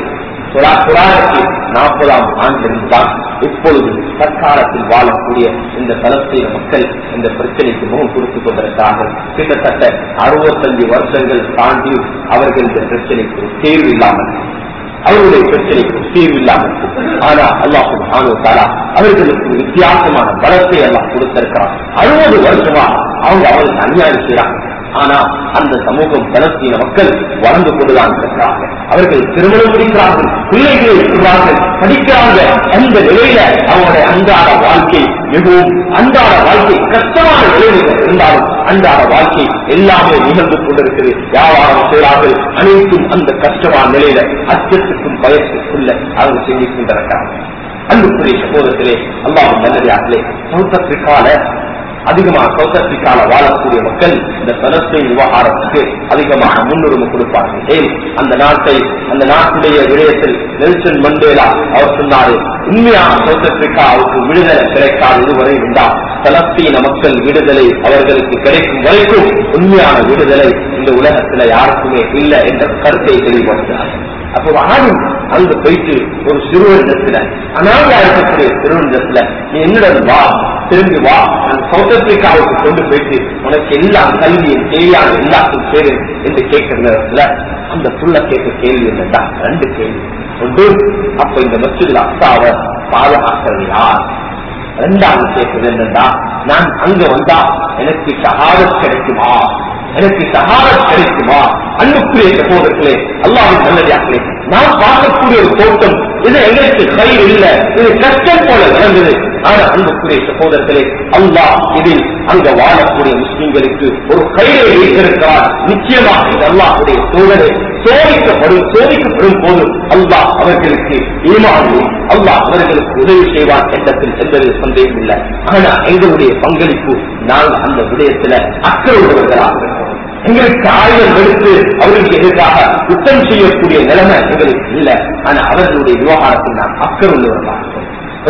குரானுக்கு நாற்பதாம் ஆண்டில்தான் இப்பொழுது தற்காலத்தில் வாழக்கூடிய இந்த பலஸ்தீன மக்கள் இந்த பிரச்சனைக்கு முகம் கொடுத்துக் கொண்டிருக்கிறார்கள் கிட்டத்தட்ட அறுபத்தஞ்சு வருஷங்கள் தாண்டி அவர்கள் இந்த பிரச்சனைக்கு ஒரு தீர்வு இல்லாமல் அவர்களுடைய பிரச்சனைக்கு ஒரு தீர்வு இல்லாமல் ஆனா அல்லாஹு ஆனோ தாரா அவர்களுக்கு வித்தியாசமான பலத்தை எல்லாம் கொடுத்திருக்கிறார் அறுபது வருஷமா அவங்க அவர்களுக்கு அநியாயம் செய்யறாங்க ஆனா அந்த சமூகம் பலஸ்தீன மக்கள் வளர்ந்து கொண்டுதான் இருக்கிறார்கள் அவர்கள் திருமணம் முடிக்கிறார்கள் பிள்ளைகளை இருக்கிறார்கள் படிக்கிறாங்க அந்த நிலையில அவங்களுடைய அன்றாட வாழ்க்கை மிகவும் அன்றாட வாழ்க்கை கஷ்டமான நிலையில் இருந்தாலும் அன்றாட வாழ்க்கை எல்லாமே நிகழ்ந்து கொண்டிருக்கிறது வியாபாரம் செய்கிறார்கள் அனைத்தும் அந்த கஷ்டமான நிலையில அச்சத்துக்கும் பயத்துக்குள்ள அவங்க செஞ்சு கொண்டிருக்கிறாங்க அன்புக்குரிய சகோதரத்திலே அல்லாவும் நல்லதாகலே சவுத் ஆப்பிரிக்கால அதிகமாக சவுத் ஆப்பிரிக்கால வாழக்கூடிய மக்கள் இந்த பலஸ்தீன் விவகாரத்துக்கு அதிகமாக முன்னுரிமை கொடுப்பார்கள் ஏன் அந்த நாட்டை அந்த நாட்டுடைய விடயத்தில் நெல்சன் மண்டேலா அவர் சொன்னாரு உண்மையான சவுத் ஆப்பிரிக்காவுக்கு விடுதலை கிடைக்காத இதுவரை இருந்தால் பலஸ்தீன மக்கள் விடுதலை அவர்களுக்கு கிடைக்கும் வரைக்கும் உண்மையான விடுதலை இந்த உலகத்துல யாருக்குமே இல்லை என்ற கருத்தை தெளிவுபடுத்தினார் அப்போ ஆணும் அங்க போயிட்டு ஒரு சிறுவனிடத்துல அனாதையா இருக்கக்கூடிய சிறுவனிடத்துல நீ என்னிடம் வா திரும்பி வா நான் சவுத் ஆப்பிரிக்காவுக்கு கொண்டு போயிட்டு உனக்கு எல்லா கல்வியும் தேவையான எல்லாத்தையும் சேரு என்று கேட்கிற நேரத்துல அந்த புள்ள கேட்க கேள்வி என்னடா ரெண்டு கேள்வி ஒன்று அப்ப இந்த மசிதில் அத்தாவை பாதுகாக்கிறது யார் ரெண்டாவது கேட்கிறது என்னடா நான் அங்க வந்தா எனக்கு சகாதத் கிடைக்குமா எனக்கு சகாதத் கிடைக்குமா அன்புக்குரிய சகோதரர்களே அல்லாவின் நல்லதாக்களே நான் பார்க்கக்கூடிய ஒரு தோட்டம் இது எங்களுக்கு கயிறு இல்ல இது கஷ்டம் போல நடந்தது ஆனா அன்புக்குரிய சகோதரர்களே அல்லாஹ் இதில் அங்க வாழக்கூடிய முஸ்லிம்களுக்கு ஒரு கயிறை வைத்திருக்கிறார் நிச்சயமாக இது அல்லாஹுடைய சோதனை சோதிக்கப்படும் சோதிக்கப்படும் போது அல்லாஹ் அவர்களுக்கு ஈமானி அல்லாஹ் அவர்களுக்கு உதவி செய்வான் என்றதில் எந்தவித சந்தேகம் இல்லை ஆனா எங்களுடைய பங்களிப்பு நாங்கள் அந்த விடயத்துல அக்கறை உள்ளவர்களாக இருக்கிறோம் எங்களுக்கு ஆயுதம் எடுத்து அவர்களுக்கு எதிராக குற்றம் செய்யக்கூடிய நிலைமை எங்களுக்கு இல்லை ஆனா அவர்களுடைய விவகாரத்தில் நாம் அக்கறை உள்ளவர்களாக இருக்கிறோம்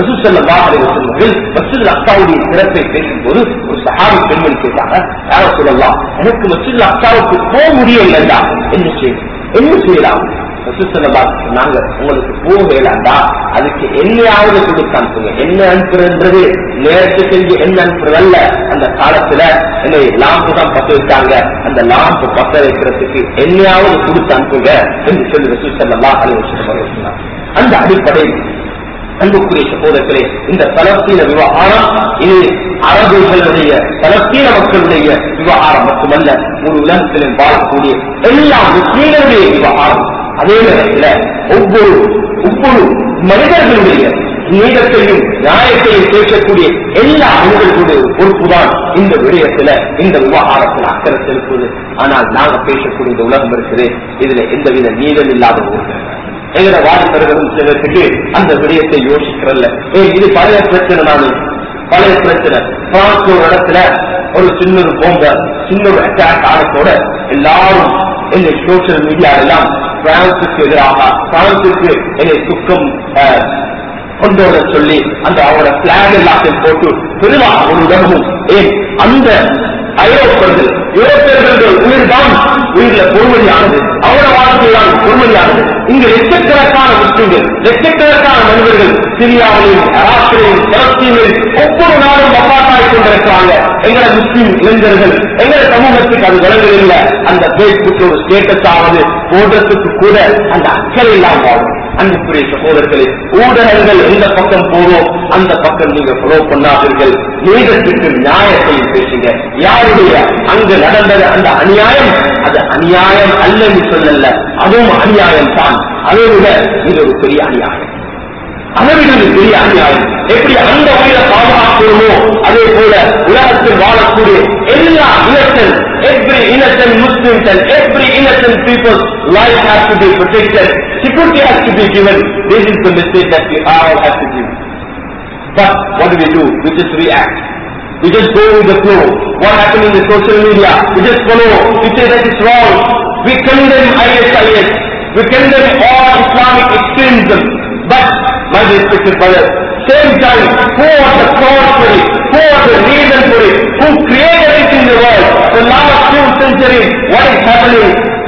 அக்காவுடைய சிறப்பை பேசும்போது ஒரு சஹாபி பெண்மணி கேட்டாங்க யார சொல்லலாம் எனக்கு மசில் அக்காவுக்கு போக முடியலண்டா என்ன செய்யணும் என்ன செய்யலாம் நாங்க உங்களுக்கு போக வேண்டாண்டா அதுக்கு என்னையாவது கொடுத்து அனுப்புங்க என்ன அனுப்புறதுன்றது நேரத்து செஞ்சு என்ன அனுப்புறதல்ல அந்த காலத்துல என்னை லாம்பு தான் பத்த வச்சாங்க அந்த லாம்பு பத்த வைக்கிறதுக்கு என்னையாவது கொடுத்து அனுப்புங்க என்று சொல்லி ரசூசல்லா அலுவலம் அந்த அடிப்படையில் அன்புக்குரிய சகோதரர்களே இந்த பலஸ்தீன விவகாரம் இது அரபுகளுடைய பலஸ்தீன மக்களுடைய விவகாரம் மட்டுமல்ல ஒரு உலகத்திலும் வாழக்கூடிய எல்லா முஸ்லீம்களுடைய விவகாரம் அதே நேரத்தில் ஒவ்வொரு ஒவ்வொரு மனிதர்களுடைய நீதத்தையும் நியாயத்தையும் பேசக்கூடிய எல்லா மனிதர்களுடைய பொறுப்புதான் இந்த விடயத்துல இந்த விவகாரத்தில் அக்கறை செலுத்துவது ஆனால் நாங்க பேசக்கூடிய இந்த உலகம் இருக்குது இதுல எந்தவித நீதம் இல்லாத ஊர்கள் எங்கட வாலிபர்களும் சிலருக்கு அந்த விடயத்தை யோசிக்கிறல்ல ஏ இது பழைய பிரச்சனை நானு பழைய பிரச்சனை பிரான்ஸ் ஒரு இடத்துல ஒரு சின்ன ஒரு போம்ப சின்ன ஒரு அட்டாக் ஆனத்தோட எல்லாரும் என்னை சோசியல் மீடியா எல்லாம் பிரான்சுக்கு எதிராக பிரான்சுக்கு என்னை துக்கம் கொண்டு வர சொல்லி அந்த அவரோட பிளாக் எல்லாத்தையும் போட்டு பெருவாக ஒரு உலகமும் ஏன் அந்த ஐரோப்பர்கள் யூரோப்பியர்கள் உயிர் தான் உயிரில பொறுமதியானது அவரோட வாழ்க்கை தான் பொறுமதியானது இங்கு லட்சக்கணக்கான முஸ்லிம்கள் லட்சக்கணக்கான மனிதர்கள் சிரியாவிலும் அராக்கிலையும் பலஸ்தீனில் ஒவ்வொரு நாளும் வப்பாட்டாய் கொண்டிருக்கிறாங்க எங்களை முஸ்லிம் இளைஞர்கள் எங்களை சமூகத்துக்கு அது விளங்குதில்லை அந்த பேஸ்புக் ஒரு ஸ்டேட்டஸ் ஆவது போடுறதுக்கு கூட அந்த அக்கறை இல்லாமல் வாழும் அன்புக்குரிய சகோதரர்களே ஊடகங்கள் எந்த பக்கம் போவோம் அந்த பக்கம் நீங்க ஃபாலோ பண்ணாதீர்கள் நீதத்துக்கு நியாயத்தையும் பேசுங்க யாருடைய அங்கு நடந்தது அந்த அநியாயம் அது அநியாயம் அல்லன்னு சொல்லல அதுவும் அநியாயம் தான் அதை விட இது ஒரு பெரிய அநியாயம் அதை விட ஒரு பெரிய அநியாயம் எப்படி அந்த உயிரை பாதுகாக்கிறோமோ அதே போல உலகத்தில் வாழக்கூடிய எல்லா இனத்தன் every innocent Muslims and every innocent people's life has to be protected. Security has to be given. This is the message that we all have to give. But what do we do? We just react. We just go with the flow. What happened in the social media? We just follow. We say that it's wrong. We condemn ISIS. We condemn all Islamic extremism. But, my respected brothers, same time, who was the cause for it? Who was the reason for it? Who created it in the world? The last few centuries, what is happening?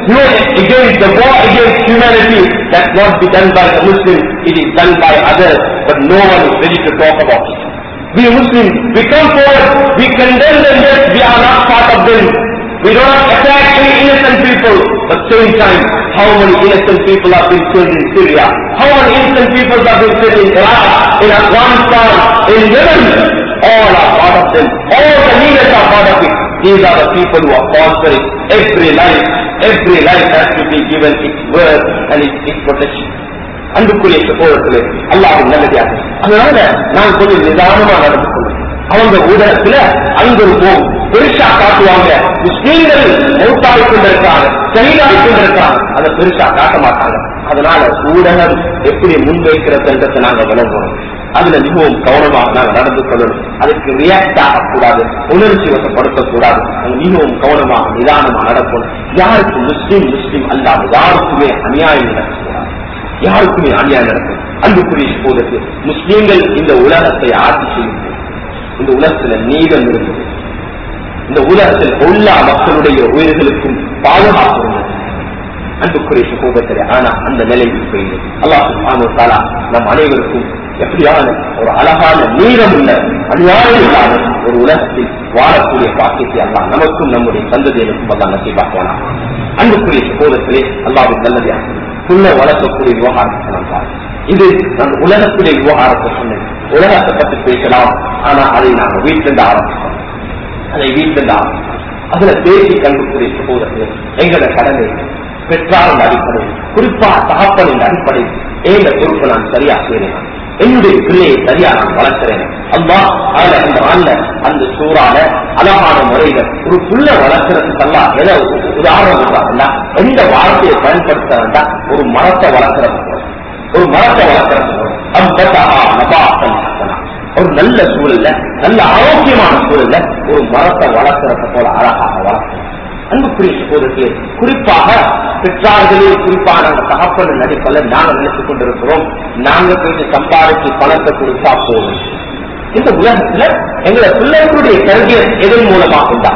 No, against the war against humanity, that not be done by the Muslim, it is done by others, but no one is ready to talk about it. We Muslims, we come forward, we condemn them, yes, we are not part of them. We do not attack any innocent people, but same time, how many innocent people have been killed in Syria? How many innocent people have been killed in Iraq, in Afghanistan, in Yemen? All are part of them. All the leaders are part of it. These are the people who are sponsoring every life. Every life has to be given its worth and its, its protection. அன்புக்குரிய சகோதரர்களே அல்லாஹின் நல்லதாக அதனால நான் கொஞ்சம் நிதானமா நடந்து கொள்வேன் அவங்க ஊடகத்துல அங்கிருப்போம் பெருசா காட்டுவாங்க முஸ்லீம்கள் மௌத்தாவிக் கொண்டிருக்காங்க செயலாடி கொண்டிருக்காங்க அதை பெருசா காட்ட மாட்டாங்க அதனால ஊடகம் எப்படி முன்வைக்கிறதுன்றதை நாங்க விளங்குவோம் அதுல மிகவும் கவனமாக நாங்க நடந்து கொள்ளணும் அதுக்கு ரியாக்ட் ஆகக்கூடாது உணர்ச்சி வசப்படுத்தக்கூடாது நாங்க மிகவும் கவனமாக நிதானமா நடக்கணும் யாருக்கு முஸ்லீம் முஸ்லீம் அல்லாத யாருக்குமே அநியாயம் நடக்கக்கூடாது யாருக்குமே அநியாயம் நடக்கும் அன்புக்குரிய சகோதரத்து முஸ்லீம்கள் இந்த உலகத்தை ஆட்சி செய்யும் இந்த உலகத்துல நீதம் இருந்தது இந்த உலகத்தில் எல்லா மக்களுடைய உயிர்களுக்கும் பாதுகாப்பு இருந்தது அன்புக்குரிய சகோதரத்திலே ஆனா அந்த நிலை போயிடுது அல்லாஹ் தாலா நம் அனைவருக்கும் எப்படியான ஒரு அழகான நீளம் உள்ள அநியாயம் இல்லாத ஒரு உலகத்தில் வாழக்கூடிய பாக்கியத்தை அல்லாஹ் நமக்கும் நம்முடைய சந்ததியினருக்கும் அல்லா நசீபாக்குவானா அன்புக்குரிய சகோதரத்திலே அல்லாவின் நல்லதையா புள்ள வளர்க்கக்கூடிய விவகாரத்தை நாம் பார்க்கிறோம் இது நான் உலகத்திலே விவகாரத்தை சொன்னேன் உலகத்தை பற்றி பேசலாம் ஆனா அதை நாங்கள் வீட்டிலிருந்து ஆரம்பிச்சோம் அதை வீட்டிலிருந்து ஆரம்பிச்சோம் அதுல பேசி கண்டுக்கூடிய சகோதரர்கள் எங்களோட கடமை பெற்றார் அடிப்படை குறிப்பா தகப்பன் என்ற அடிப்படை ஏங்க பொறுப்பு நான் சரியா செய்யறேன் என்னுடைய பிள்ளையை சரியா நான் வளர்க்கிறேன் அம்மா அதுல இந்த ஆண்ல அந்த சூறால அழகான முறையில ஒரு புள்ள வளர்க்கறதுக்கெல்லாம் எதை உதாரணம் சொல்றாங்கன்னா எந்த வார்த்தையை பயன்படுத்துறா ஒரு மரத்தை வளர்க்கறது போல. ஒரு மரத்தை வளர்க்கறது போல. அம்பதஹா நபாத்தன் ஹசனா. ஒரு நல்ல சூழல்ல நல்ல ஆரோக்கியமான சூழல்ல ஒரு மரத்தை வளர்க்கறது போல அழகாக வளர்க்கணும் அன்புக்குரிய சகோதரர்களே குறிப்பாக பெற்றார்களே குறிப்பாக நாங்கள் தகப்பன நடிப்பல்ல நாங்கள் நினைத்துக் கொண்டிருக்கிறோம் நாங்க போயிட்டு சம்பாதிச்சு பணத்தை கொடுத்தா போதும் இந்த உலகத்துல எங்களை பிள்ளைகளுடைய கல்வியை எதன் மூலமாக உண்டா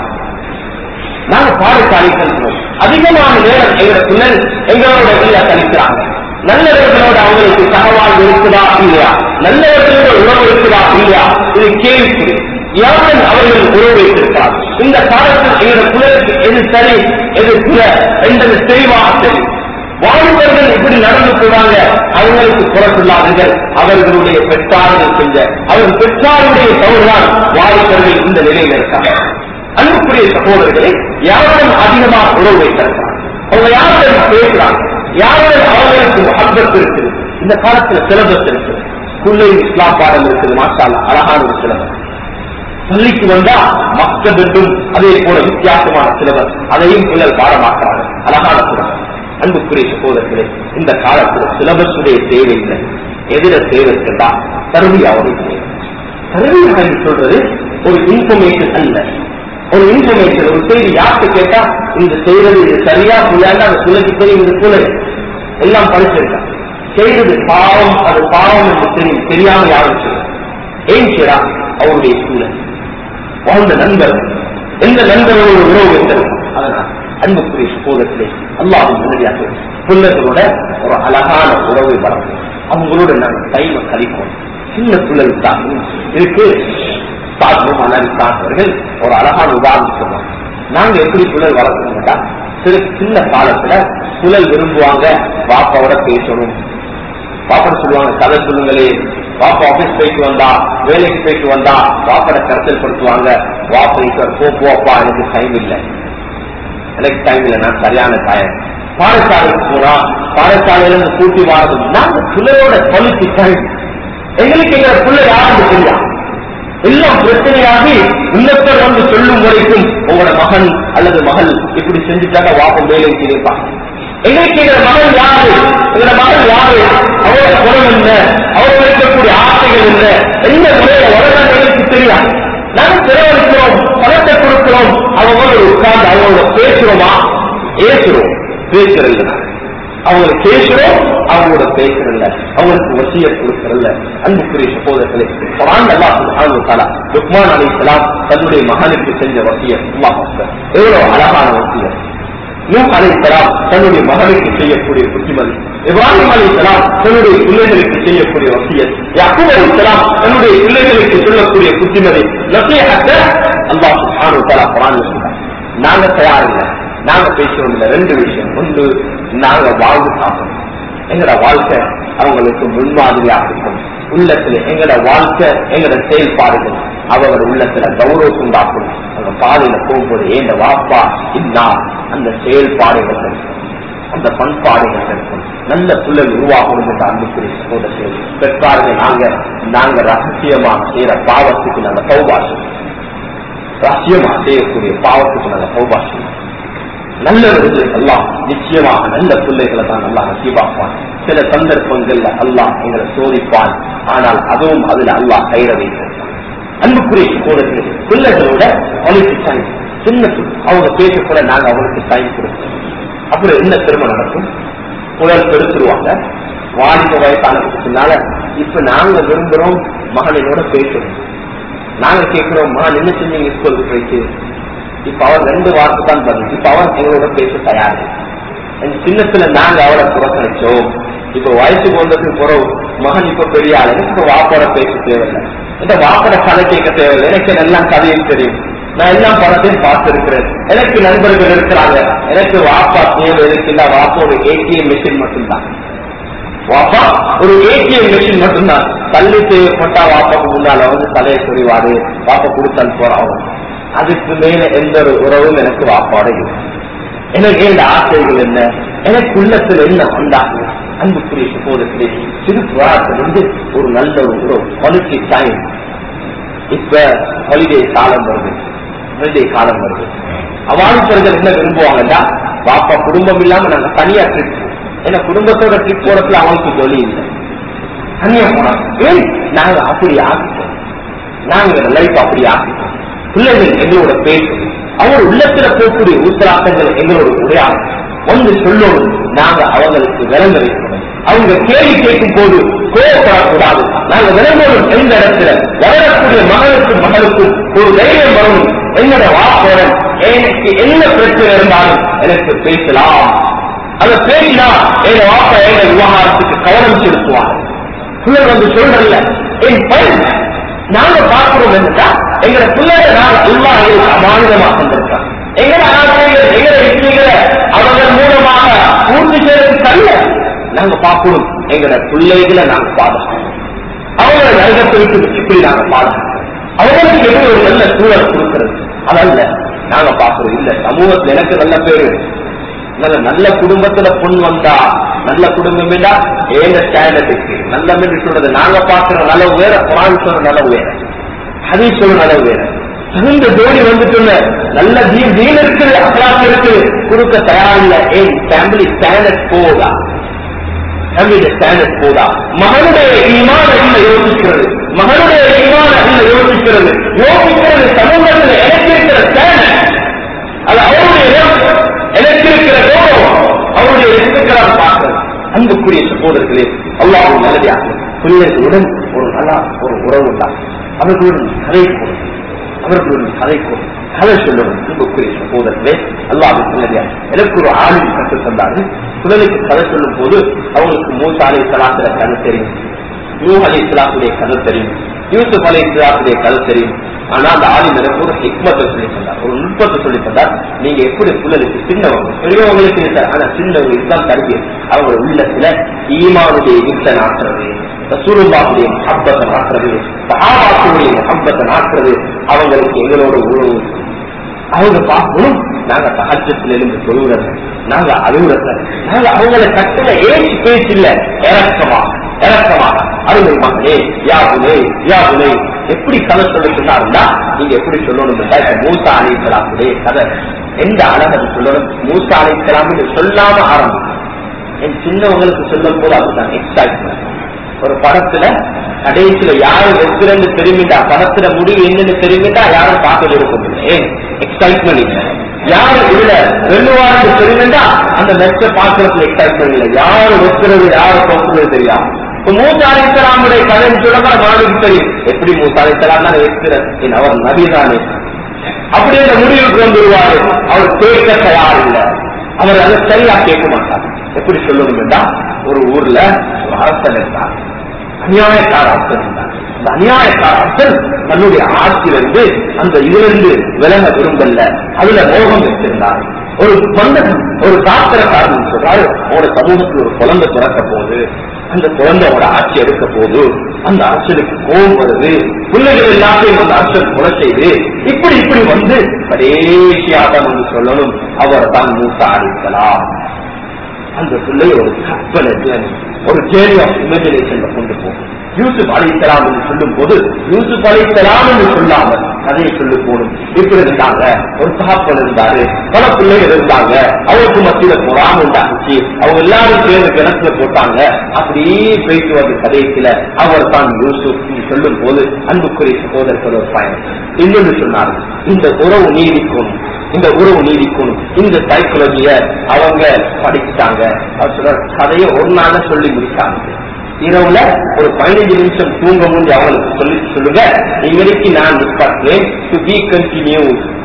நாங்க பாடசாலை கழிக்கிறோம் அதிகமான நேரம் எங்களோட பிள்ளைகள் எங்களோட இல்ல கழிக்கிறாங்க நல்லவர்களோட அவங்களுக்கு சகவாழ்வு இருக்குதா இல்லையா நல்லவர்களோட உணவு இருக்குதா இல்லையா இது கேள்வி யாருடன் அவர்கள் உறவு வைத்திருக்கிறார் இந்த காலத்தில் எங்களோட குலருக்கு எது சரி எது குல என்பது தெளிவாக தெரியும் வாலிபர்கள் இப்படி நடந்து போவாங்க அவங்களுக்கு புறத்துள்ளார்கள் அவர்களுடைய பெற்றார்கள் செஞ்ச அவர் பெற்றாருடைய தவறுதான் வாலிபர்கள் இந்த நிலையில் இருக்காங்க அன்புக்குரிய சகோதரர்களை யாருடன் அதிகமாக உறவு வைத்திருக்கிறார் அவங்க யாருடன் பேசுறாங்க யாருடன் அவர்களுக்கு முகப்பத்து இருக்குது இந்த காலத்துல சிலபஸ் இருக்குது குள்ளை இஸ்லாம் பாடம் இருக்குது மாஷால் அழகான ஒரு சிலபஸ் பள்ளிக்கு வந்தா மக்கள் என்றும் அதே போல வித்தியாசமான சிலபஸ் அதையும் பிள்ளைகள் பாடமாக்குறாங்க அழகான சிலபஸ் அன்புக்குரிய சகோதரர்களே இந்த காலத்தில் சிலபஸ் உடைய தேவை இல்லை எதிர தேவை இருக்குதா கருவியாவுடைய தேவை கருவியா என்று சொல்றது ஒரு இன்ஃபர்மேஷன் அல்ல ஒரு இன்ஃபர்மேஷன் ஒரு செய்தி யாருக்கு கேட்டா இந்த செய்வது இது சரியா புரியாத அந்த பிள்ளைக்கு தெரியும் இது சூழல் எல்லாம் படிச்சிருக்கான் செய்வது பாவம் அது பாவம் என்று தெரியும் தெரியாம யாரும் செய்யும் ஏன் செய்யறா அவருடைய சூழல் வாழ்ந்த நண்பர் எந்த நண்பரோட உறவு வைத்தது அதனால் அன்புக்குரிய சகோதரத்திலே அல்லாஹும் உறுதியாக பிள்ளைகளோட ஒரு அழகான உறவை வளர்க்கும் அவங்களோட நாங்கள் டைமை கழிப்போம் சின்ன பிள்ளைகள் தான் இதுக்கு அவர்கள் ஒரு அழகான உதாரணம் சொல்லுவாங்க நாங்க எப்படி புழல் வளர்க்கணும்டா சிறு சின்ன காலத்துல புழல் விரும்புவாங்க பாப்பாவோட பேசணும் பாப்பா சொல்லுவாங்க கதை சொல்லுங்களே பாப்பா ஆபீஸ் போயிட்டு வந்தா வேலைக்கு போயிட்டு வந்தா பாப்பாட கருத்தல் படுத்துவாங்க வாப்பா போ போப்பா எனக்கு டைம் இல்லை எனக்கு டைம் இல்லை நான் சரியான தாயம் பாடசாலைக்கு போனா பாடசாலையில இருந்து கூட்டி வாரது நாங்க பிள்ளையோட குவாலிட்டி டைம் எங்களுக்கு எங்க பிள்ளை யாருன்னு தெரியா எல்லாம் பிரச்சனையாகி இன்னொருத்தர் வந்து சொல்லும் வரைக்கும் உங்களோட மகன் அல்லது மகள் இப்படி செஞ்சுட்டாங்க வாப்பம் வேலை செய்யிருப்பாங்க எங்களுக்கு எங்க மகன் யாரு எங்களோட மகன் யாரு அவரோட குணம் என்ன அவர் இருக்கக்கூடிய ஆசைகள் என்ன எந்த முறையில வளர்ந்த எங்களுக்கு தெரியாது நாங்க செலவழிக்கிறோம் பணத்தை கொடுக்கிறோம் அவங்களோட உட்கார்ந்து அவங்களோட பேசுறோமா ஏசுறோம் பேசுறதில்ல அவங்களுக்கு பேசுறோம் அவங்களோட பேசுறதில்ல அவங்களுக்கு வசிய கொடுக்கறதில்ல அன்புக்குரிய சகோதரர்களே குரான் அல்லா சுப்ஹானஹு தஆலா லுக்மான் அலைஹிஸ்ஸலாம் தன்னுடைய மகனுக்கு செஞ்ச வசியம் அல்லாஹ் அக்பர் எவ்வளவு அழகான வசியம் நூ அலைத்தலாம் தன்னுடைய மகனுக்கு செய்யக்கூடிய புத்திமதி இப்ராஹிம் அலைத்தலாம் தன்னுடைய பிள்ளைகளுக்கு செய்யக்கூடிய வசியல் யாக்கூப் அலைத்தலாம் தன்னுடைய பிள்ளைகளுக்கு சொல்லக்கூடிய புத்திமதி நசீஹத்த அல்லாஹ் சுப்ஹானஹு வ தஆலா குர்ஆன்ல சொல்றார் நாங்க தயாரில்லை நாங்க பேசுறோம் இல்ல ரெண்டு விஷயம் ஒன்று நாங்க வாழ்ந்து காப்போம் எங்கட வாழ்க்கை அவங்களுக்கு முன்மாதிரியாக இருக்கும் உள்ளத்துல எங்கட வாழ்க்கை எங்கட செயல்பாடுகள் அவங்க உள்ளத்துல கௌரவம் உண்டாக்கும் அந்த பாதையில போகும்போது ஏந்த வாப்பா இன்னா அந்த செயல்பாடுகள் இருக்கும் அந்த பண்பாடுகள் இருக்கும் நல்ல புள்ளல் உருவாகணும் என்ற அன்புக்குரிய சகோதரர்கள் பெற்றார்கள் நாங்க நாங்க ரகசியமா செய்யற பாவத்துக்கு நாங்க சௌபாஷம் ரகசியமா செய்யக்கூடிய பாவத்துக்கு நாங்க சௌபாஷம் நல்லவர்கள் எல்லாம் நிச்சயமாக நல்ல பிள்ளைகளை தான் நல்லா நசீபாப்பான் சில சந்தர்ப்பங்கள்ல அல்லாஹ் எங்களை சோதிப்பான் ஆனால் அதுவும் அதுல அல்லாஹ் கைர வைத்திருப்பான் அன்புக்குரிய சகோதரர்கள் பிள்ளைகளோட அவளுக்கு டைம் சின்ன பிள்ளை. அவங்க பேச கூட நாங்க அவங்களுக்கு டைம் கொடுப்போம் அப்புறம் என்ன திரும்ப நடக்கும் குழல் பெருத்துருவாங்க வாலிப வயசானதுக்கு பின்னால இப்ப நாங்க விரும்புறோம் மகனோட பேசணும் நாங்க கேட்கிறோம் மகன் என்ன செஞ்சீங்க ஸ்கூலுக்கு போயிட்டு இப்ப அவன் ரெண்டு வார்த்தை தான் பண்ணு இப்ப அவன் எங்களோட பேச தயார் என் சின்னத்துல நாங்க அவளை புறக்கணிச்சோம் இப்ப வயசுக்கு வந்ததுக்கு பிறகு மகன் இப்ப பெரிய ஆளு எனக்கு இப்ப வாப்போட பேச தேவையில்லை இந்த வாப்போட கதை கேட்க தேவையில்லை எனக்கு எல்லாம் கதையும் தெரியும் நான் எல்லாம் படத்தையும் பார்த்திருக்கிறேன் எனக்கு நண்பர்கள் இருக்கிறாங்க எனக்கு வாப்பா தேவை எதுக்கு இல்ல வாப்பா ஒரு ஏடிஎம் மிஷின் மட்டும்தான் வாப்பா ஒரு ஏடிஎம் மிஷின் மட்டும்தான் தள்ளி தேவைப்பட்டா வாப்பாக்கு முன்னால வந்து தலையை சொறிவாரு வாப்பா கொடுத்தால் போறாங்க அதுக்கு மேல எந்த ஒரு உறவும் எனக்கு வாப்பாட இல்லை எனக்கு இந்த ஆசைகள் என்ன எனக்கு உள்ளத்துல என்ன வந்தாங்க அன்புக்குரிய சகோதரத்திலே சிறு புறாத்திலிருந்து ஒரு நல்ல ஒரு உறவு குவாலிட்டி டைம் இப்ப ஹாலிடே காலம் வருது ஹாலிடே காலம் வருது அவாழ்த்தர்கள் என்ன விரும்புவாங்கன்னா பாப்பா குடும்பம் இல்லாம நாங்க தனியா ட்ரிப் ஏன்னா குடும்பத்தோட ட்ரிப் போறதுல அவனுக்கு ஜொலி இல்லை தனியா போனாங்க ஏன் நாங்க அப்படி ஆக்கிட்டோம் நாங்க லைஃப் அப்படி ஆக்கிட்டோம் பிள்ளைகள் எங்களோட பேசும் அவங்க உள்ளத்துல போகக்கூடிய ஊத்தலாட்டங்கள் எங்களோட உரையாடும் வந்து சொல்லணும் நாங்க அவங்களுக்கு விளங்க வைக்கணும் அவங்க கேள்வி கேட்கும் போது கோபப்படக்கூடாது நாங்க விளங்கணும் எந்த இடத்துல வளரக்கூடிய மகனுக்கும் மகளுக்கும் ஒரு தைரியம் வரணும் என்னோட வாப்போடன் எனக்கு என்ன பிரச்சனை இருந்தாலும் எனக்கு பேசலாம் அதை பேசினா எங்க வாப்பா எங்க விவகாரத்துக்கு கவனம் செலுத்துவாங்க பிள்ளைகள் வந்து சொல்றல என் பையன் நாங்க பார்க்கிறோம் என்னன்னா எங்களை பிள்ளைகளை நாங்க அல்லா எங்களுக்கு அமானிதமாக தந்திருக்கோம் எங்களை ஆசிரியர்கள் எங்களை வெற்றிகளை அவர்கள் மூலமாக பூர்த்தி செய்யறது தள்ள நாங்க பார்க்கணும் எங்களோட பிள்ளைகளை நாங்க பாதுகாக்கணும் அவங்களை நரகத்தை விட்டு இப்படி நாங்க பாதுகாக்கணும் அவங்களுக்கு எப்படி ஒரு நல்ல சூழல் கொடுக்கிறது அதல்ல நாங்க பார்க்கிறோம் இல்ல சமூகத்துல எனக்கு நல்ல பேரு நல்ல நல்ல குடும்பத்துல பொன் வந்தா நல்ல குடும்பம் வேண்டா ஏங்க ஸ்டாண்டர்டுக்கு நல்ல என்று சொல்றது நாங்க பாக்குற நல்ல வேற குரான் சொல்ற நல்ல வேற ஹதீஸ் சொல்ற நல்ல வேற தகுந்த ஜோடி வந்துட்டு நல்ல தீன் தீன் இருக்குது அகலாக்கு இருக்கு கொடுக்க தயாரில்ல ஏன் ஃபேமிலி ஸ்டாண்டர்ட் போதா ஃபேமிலி ஸ்டாண்டர்ட் போதா மகனுடைய ஈமான என்ன யோசிக்கிறது மகனுடைய ஈமான என்ன யோசிக்கிறது யோசிக்கிறது சமூகத்தில் எனக்கு இருக்கிற ஸ்டாண்டர்ட் அது அவருடைய இடம் எனக்கு இருக்கிற கௌரவம் அவருடைய இருக்கிறார் பார்க்கிறது அன்புக்குரிய சகோதரர்களே அல்லாஹ் நல்லதாக பிள்ளைகளுடன் ஒரு நல்ல ஒரு உறவு உண்டா அவர்களுடன் கதைக்கும் அவர்களுடன் கதைக்கும் கதை சொல்லணும் அன்புக்குரிய சகோதரர்களே அல்லாஹ் நல்லதா எனக்கு ஒரு ஆளுமை கற்றுத் தந்தாரு பிள்ளைக்கு கதை சொல்லும் போது அவங்களுக்கு மூசா அலை சலாத்துல கதை தெரியும் நூ அலி இஸ்லாத்துடைய கதை தெரியும் யூசுப் அலி இஸ்லாத்துடைய கதை தெரியும் ஆனா அந்த ஆளி எனக்கு ஒரு ஹிக்மத்தை சொல்லி தந்தார் ஒரு நுட்பத்தை சொல்லி தந்தார் நீங்க எப்படி பிள்ளைக்கு சின்னவங்க பெரியவங்களுக்கு இருக்கார் ஆனா சின்னவங்க இஸ்லாம் தருவியல் அவங்க உள்ளத்துல ஈமானுடைய யுத்த நாட்டுறது ரசூலுல்லாவுடைய மஹப்பத்தை நாட்டுறது சஹாபாக்களுடைய மஹப்பத்தை நாட்டுறது அவங்களுக்கு எங்களோட உறவு அவங்க பார்க்கணும் நாங்க சகஜத்துல இருந்து சொல்லுறது நாங்க அலுவலக நாங்க அவங்கள கட்டளை ஏற்றி பேச்சு இல்ல இறக்கமா இறக்கமா அருமை மகனே யாவுனே யாவுனே எப்படி கதை சொல்ல சொன்னாருன்னா நீங்க எப்படி சொல்லணும் மூசா அலைக்கலாமுடைய கதை எந்த அழகது சொல்லணும் மூசா அலைக்கலாம்னு சொல்லாம ஆரம்பிக்கும் என் சின்னவங்களுக்கு சொல்லும் போது அதுதான் எக்ஸைட்மெண்ட் ஒரு படத்துல கடைசியில யாரு வெற்றின்னு தெரியுமிட்டா படத்துல முடிவு என்னன்னு தெரியுமிட்டா யாரும் பார்க்க விருப்பம் ஏன் எக்ஸைட்மெண்ட் இல்லை யாரு இதுல வெல்லுவாரு தெரியுமிட்டா அந்த மெச்ச பாக்குறதுல எக்ஸைட்மெண்ட் இல்லை யாரு வெற்றுறது யாரு தோக்குறது தெரியாது இப்ப மூசா அலிசலாமுடைய கதைன்னு சொல்லுங்க நாளைக்கு தெரியும் எப்படி மூசா அலிசலாம் தான் வெற்றுறது அவர் நபிதானே அப்படி அந்த முடிவுக்கு வந்துருவாரு அவர் கேட்க தயார் இல்லை அவர் அதை சரியா கேட்க மாட்டார் எப்படி சொல்லணும்னா ஒரு ஊர்ல ஒரு அரசன் இருந்தார் அநியாயக்கார அரசன் இருந்தார் அந்த அநியாயக்கார அரசன் தன்னுடைய ஆட்சியிலிருந்து அந்த இதிலிருந்து விலக விரும்பல அதுல மோகம் வச்சிருந்தார் ஒரு மந்தன் ஒரு சாஸ்திரக்காரன் சொல்றாரு அவனோட சமூகத்தில் ஒரு குழந்தை பிறக்க போகுது அந்த குழந்தையோட ஆட்சி எடுக்க போது அந்த அரசனுக்கு கோபம் வருது பிள்ளைகள் எல்லாத்தையும் அந்த அரசன் கொலை செய்து இப்படி இப்படி வந்து கடைசியாக வந்து சொல்லணும் அவர் தான் மூசா அடிக்கலாம் அந்த பிள்ளை ஒரு கற்பனை ஜேர்னி ஒரு ஜேர்னி ஆஃப் இமேஜினேஷன்ல கொண்டு போகும் யூசுப் அழைத்தலாம் என்று சொல்லும் போது யூசுப் அழைத்தலாம் என்று சொல்லாமல் கதையை சொல்லி போடும் இப்படி இருந்தாங்க ஒரு தகப்பன் இருந்தாரு பல பிள்ளைகள் இருந்தாங்க அவருக்கு மத்தியில பொறாம உண்டாச்சு அவங்க எல்லாரும் சேர்ந்து கிணத்துல போட்டாங்க அப்படியே போயிட்டு வந்து கதையத்துல அவர் தான் யூசுப் சொல்லும் போது அன்புக்குரிய சகோதரர்கள் ஒரு பயணம் இன்னொன்று சொன்னார் இந்த உறவு நீடிக்கும் இந்த உறவு நீடிக்கும் இந்த சைக்காலஜிய அவங்க படிச்சுட்டாங்க அவர் சொல்ற கதையை ஒரு நாள சொல்லி முடிச்சாங்க இரவுல ஒரு பதினஞ்சு நிமிஷம் தூங்க முடிஞ்சு அவங்களுக்கு சொல்லி சொல்லுங்க இன்னைக்கு நான் நிப்பாட்டேன் டு பி கண்டினியூ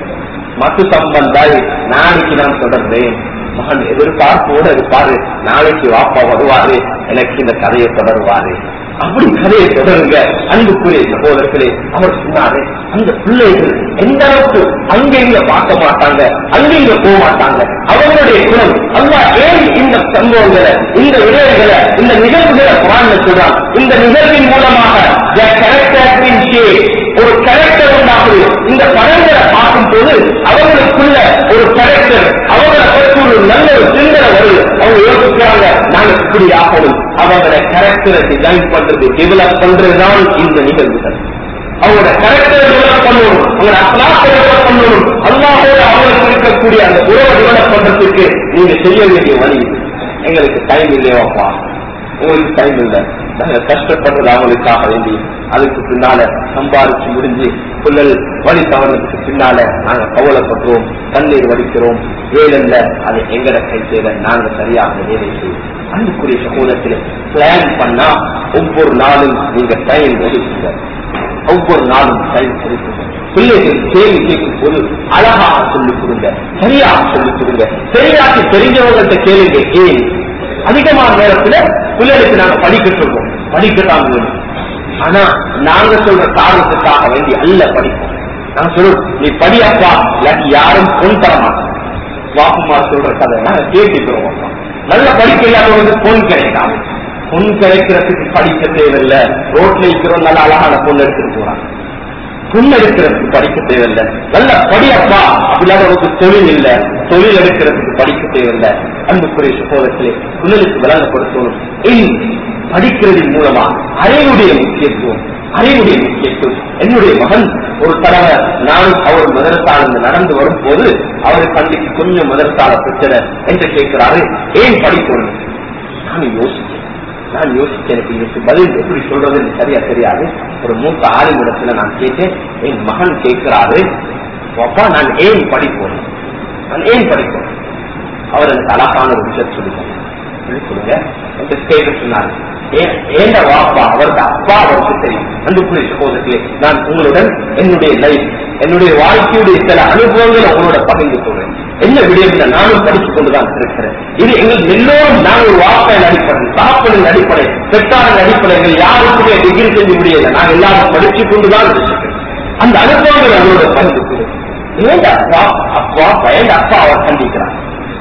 மத்து சம்பந்தாய் நாளைக்கு நான் தொடர்றேன் மகன் எதிர்பார்ப்போட இருப்பாரு நாளைக்கு வாப்பா வருவாரு எனக்கு இந்த கதையை தொடருவாரு அப்படி கதையை தொடருங்க அன்புக்குரிய சகோதரர்களே அவர் சொன்னாரு அந்த பிள்ளைகள் எந்த அளவுக்கு அங்க இங்க பார்க்க மாட்டாங்க அங்க இங்க போக மாட்டாங்க அவங்களுடைய குணம் அல்லா ஏன் இந்த சம்பவங்களை இந்த விளைவுகளை இந்த நிகழ்வுகளை குரான்ல சொல்றான் இந்த நிகழ்வின் மூலமாக the character has been shaped. ஒரு கேரக்டர் உண்டாகுது இந்த படங்களை பார்க்கும் போது அவங்களுக்குள்ள ஒரு கேரக்டர் அவங்களை பற்றி ஒரு நல்ல ஒரு சிந்தனை வருது அவங்க யோசிக்கிறாங்க நாங்க இப்படி ஆகணும் அவங்களோட கேரக்டரை டிசைன் பண்றது டெவலப் பண்றதுதான் இந்த நிகழ்வுகள் அவங்களோட கேரக்டர் டெவலப் பண்ணணும் அவங்களோட அப்ளாஸ் டெவலப் பண்ணணும் அல்லாஹோட அவங்களுக்கு இருக்கக்கூடிய அந்த உறவை டெவலப் பண்றதுக்கு நீங்க செய்ய வேண்டிய வழி இது. எங்களுக்கு டைம் இல்லையோப்பா உங்களுக்கு டைம் இல்லை நாங்க கஷ்டப்படுறது அவங்களுக்காக வேண்டி அதுக்கு பின்னால சம்பாதிச்சு முடிஞ்சு புள்ளல் வழி தவறதுக்கு பின்னால நாங்க கவலைப்படுறோம் தண்ணீர் வடிக்கிறோம் வேலைல அது எங்கட கை செய்யல நாங்க சரியாக வேலை செய்வோம் அன்புக்குரிய சமூகத்தில் பிளான் பண்ணா ஒவ்வொரு நாளும் நீங்க டைம் ஒதுக்குங்க ஒவ்வொரு நாளும் டைம் ஒதுக்குங்க பிள்ளைகள் கேள்வி கேட்கும் போது அழகாக சொல்லிக் கொடுங்க சரியாக சொல்லிக் கொடுங்க சரியாக தெரிஞ்சவங்கள்ட்ட கேளுங்க ஏன் அதிகமான நேரத்துல பிள்ளைகளுக்கு நாங்க படிக்க சொல்றோம் படிக்கத்தான் வேணும் ஆனா நாங்க சொல்ற காரணத்துக்காக வேண்டி அல்ல படிப்போம் நாங்க சொல்றோம் நீ படியாப்பா இல்லாட்டி யாரும் பொன் தர மாட்டோம் வாக்குமார் சொல்ற கதை நாங்க கேட்டுக்கிறோம் அப்பா. நல்ல படிக்க இல்லாதவங்க பொன் கிடைக்காது பொன் கிடைக்கிறதுக்கு படிக்க தேவையில்லை ரோட்ல இருக்கிறோம் நல்ல அழகான பொண்ணு எடுத்துட்டு போறாங்க பொண்ணு எடுக்கிறதுக்கு படிக்க தேவையில்லை நல்ல படியப்பா அப்படில்லாதவங்களுக்கு தொழில் இல்ல தொழில் எடுக்கிறதுக்கு படிக்க தேவையில்லை அன்புக்குரிய சகோதரத்திலே பிள்ளைகளுக்கு விளங்கப்படுத்தணும் இல் படிக்கிறதின் மூலமா அறிவுடைய முக்கியத்துவம் அறிவுடைய முக்கியத்துவம் என்னுடைய மகன் ஒரு தடவை நானும் அவர் மதரசால நடந்து வரும் போது அவருக்கு அன்றைக்கு கொஞ்சம் மதரசால பிரச்சனை என்று கேட்கிறாரு ஏன் படிக்கணும் நான் யோசிச்சேன் நான் யோசிச்சேன் எனக்கு இதுக்கு பதில் எப்படி சொல்றதுன்னு சரியா தெரியாது ஒரு மூத்த ஆளுமிடத்துல நான் கேட்டேன் என் மகன் கேட்கிறாரு அப்பா நான் ஏன் படிப்போம் நான் ஏன் படிப்போம் அவர் எனக்கு அழகான ஒரு விஷயம் சொல்லுங்க சொல்லி கொடுங்க என்று கேட்டு சொன்னார் ஏ- ஏண்ட வாப்பா அவருக்கு அப்பா அவருக்கு தெரியும் அன்புக்குரிய சகோதரர்களே நான் உங்களுடன் என்னுடைய லைஃப் என்னுடைய வாழ்க்கையுடைய சில அனுபவங்களை உங்களோட பகிர்ந்து கொள்றேன் என்ன விடயங்களை நானும் படித்துக் கொண்டுதான் இருக்கிறேன் இது எங்கள் எல்லோரும் நான் ஒரு வார்த்தையின் அடிப்படை சாப்பிடின் அடிப்படை பெற்றாரின் அடிப்படை எங்கள் யாருக்குமே டிகிரி செஞ்சு முடியல நான் எல்லாரும் படித்துக் கொண்டுதான் இருக்கிறேன் அந்த அனுபவங்களை அவங்களோட பகிர்ந்து கொள்றேன் ஏண்ட அப்பா அப்பா பயந்த அப்பா அவர் கண்டிக்கிறார்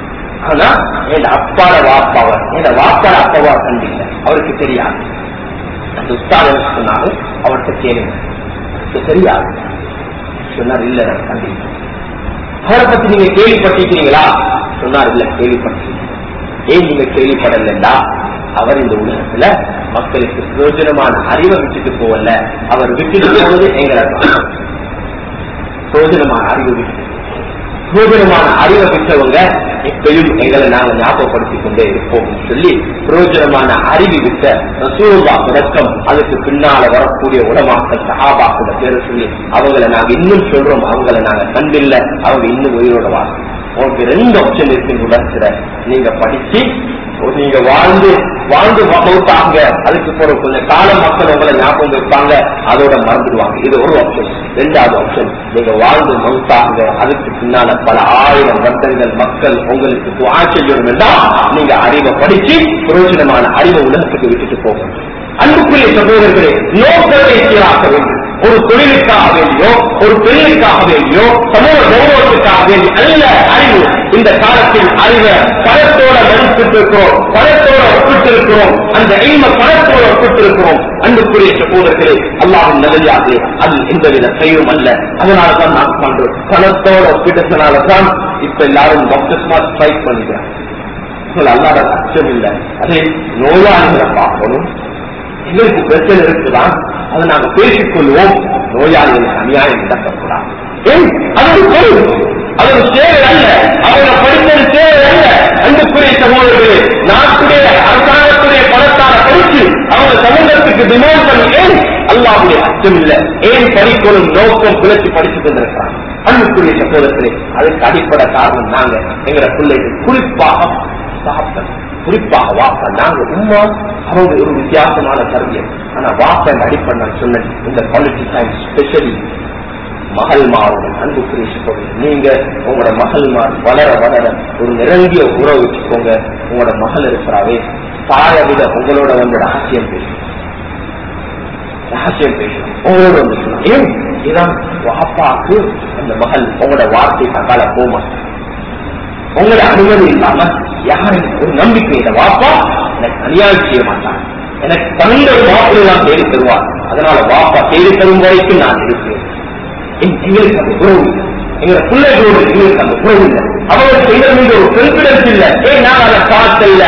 ஆனா என் அப்பாட வாப்பாவை என் வாப்பாட அப்பாவா கண்டிக்கல அவருக்கு தெரியாது அந்த உஸ்தாதன் சொன்னாரு அவர்கிட்ட கேளுங்க "இது தெரியாது சொன்னார் இல்ல நான் கண்டிப்பா அவரை பத்தி நீங்க கேள்விப்பட்டிருக்கீங்களா சொன்னார் இல்ல கேள்விப்பட்டிருக்கீங்க ஏன் நீங்க கேள்விப்படலண்டா அவர் இந்த உலகத்துல மக்களுக்கு பிரயோஜனமான அறிவை விட்டுட்டு போகல அவர் விட்டுட்டு போனது எங்களை தான். பிரயோஜனமான அறிவு விட்டு பிரயோஜனமான அறிவை விட்டவங்க எப்பயும் எங்களை நாங்க ஞாபகப்படுத்திக் கொண்டே இருப்போம் சொல்லி பிரயோஜனமான அறிவு விட்ட ரசூலுல்லா தொடக்கம் அதுக்கு பின்னால வரக்கூடிய உலமாக்கள் சஹாபாக்கள பேரை சொல்லி அவங்கள நாங்க இன்னும் சொல்றோம் அவங்கள நாங்க கண்டில்ல அவங்க இன்னும் உயிரோட வாங்க உங்களுக்கு ரெண்டு ஆப்ஷன் இருக்கு உலகத்துல நீங்க படிச்சு நீங்க வாழ்ந்து வாழ்ந்து மௌத்தாங்க அதுக்கு பிறகு கொஞ்சம் காலம் மக்கள் உங்களை ஞாபகம் வைப்பாங்க அதோட மறந்துடுவாங்க இது ஒரு ஆப்ஷன் ரெண்டாவது ஆப்ஷன் நீங்க வாழ்ந்து மௌத்தாங்க அதுக்கு பின்னால பல ஆயிரம் வருடங்கள் மக்கள் உங்களுக்கு துவா செய்யணும் என்றால் நீங்க அறிவை படிச்சு பிரயோஜனமான அறிவை உலகத்துக்கு விட்டுட்டு போகணும் அன்புக்குரிய சகோதரர்களே நோக்கத்தை சீராக்க வேண்டும் ஒரு தொழிலுக்காக வேண்டியோ ஒரு தொழிலுக்காக வேண்டியோ சமூக கௌரவத்துக்காக வேண்டி அல்ல அறிவு இந்த காலத்தில் அறிவை பணத்தோட மதிப்பிட்டு இருக்கிறோம் பணத்தோட ஒப்பிட்டு இருக்கிறோம் அந்த எய்ம பணத்தோட ஒப்பிட்டு இருக்கிறோம் அன்புக்குரிய சகோதரர்களே அல்லாஹின் நல்லதாக அது எந்தவித செயலும் அல்ல அதனால தான் நான் பண்றோம் பணத்தோட ஒப்பிட்டதுனால தான் இப்ப எல்லாரும் டாக்டர்ஸ்மா ஸ்ட்ரைக் பண்ணிக்கிறாங்க அல்லாத அச்சம் இல்லை அதே நோயாளிகளை பார்க்கணும் எங்களுக்கு பிரச்சனை இருக்குதான் அதை நாங்க பேசிக் கொள்வோம் நோயாளிகளுக்கு அநியாயம் நடக்கக்கூடாது ஏன் அது ஒரு பொருள் அது ஒரு சேவை அல்ல அவங்க படித்தது சேவை அல்ல அன்புக்குரிய சகோதரர்களே நாட்டுடைய அரசாங்கத்துடைய பணத்தால படிச்சு அவங்க சமூகத்துக்கு டிமாண்ட் பண்ணி ஏன் அல்லாவுடைய அச்சம் இல்லை ஏன் படிக்கணும் நோக்கம் குலச்சி படிச்சு கொண்டிருக்கிறாங்க அன்புக்குரிய சகோதரர்களே அதுக்கு அடிப்படை காரணம் நாங்க எங்களை பிள்ளைகள் குறிப்பாக சாப்பிட்டோம் குறிப்பாக வாப்பா நாங்க உமா அவங்க ஒரு வித்தியாசமான கருவியம் ஆனா வாப்ப அடிப்படை நான் சொன்னேன் இந்த குவாலிட்டி டைம் ஸ்பெஷலி மகள் மாவுடன் அன்புக்குரிய சகோதரர் நீங்க உங்களோட மகள் மார் வளர வளர ஒரு நெருங்கிய உறவு வச்சுக்கோங்க உங்களோட மகள் இருக்கிறாவே தாயை விட உங்களோட வந்து ரகசியம் பேசும் ரகசியம் பேசும் உங்களோட வந்து சொல்லலாம் ஏன் இதான் வாப்பாக்கு அந்த மகள் உங்களோட வார்த்தை தங்கால போமா உங்களோட அனுமதி இல்லாம யாரும் ஒரு நம்பிக்கை இந்த வாப்பா எனக்கு அநியாயம் செய்ய மாட்டான் எனக்கு தகுந்த ஒரு மாப்பிள்ளை தான் தேடி தருவார் அதனால வாப்பா தேடி தரும் வரைக்கும் நான் இருக்கிறேன் எங்க- எங்களுக்கு அந்த உறவு இல்லை எங்க பிள்ளைகளோடு எங்களுக்கு அந்த உறவு இல்லை அவர்களுக்கு எங்கள் மீது ஒரு கான்பிடன்ஸ் இல்லை ஏன் நான் அதை பார்த்தல்ல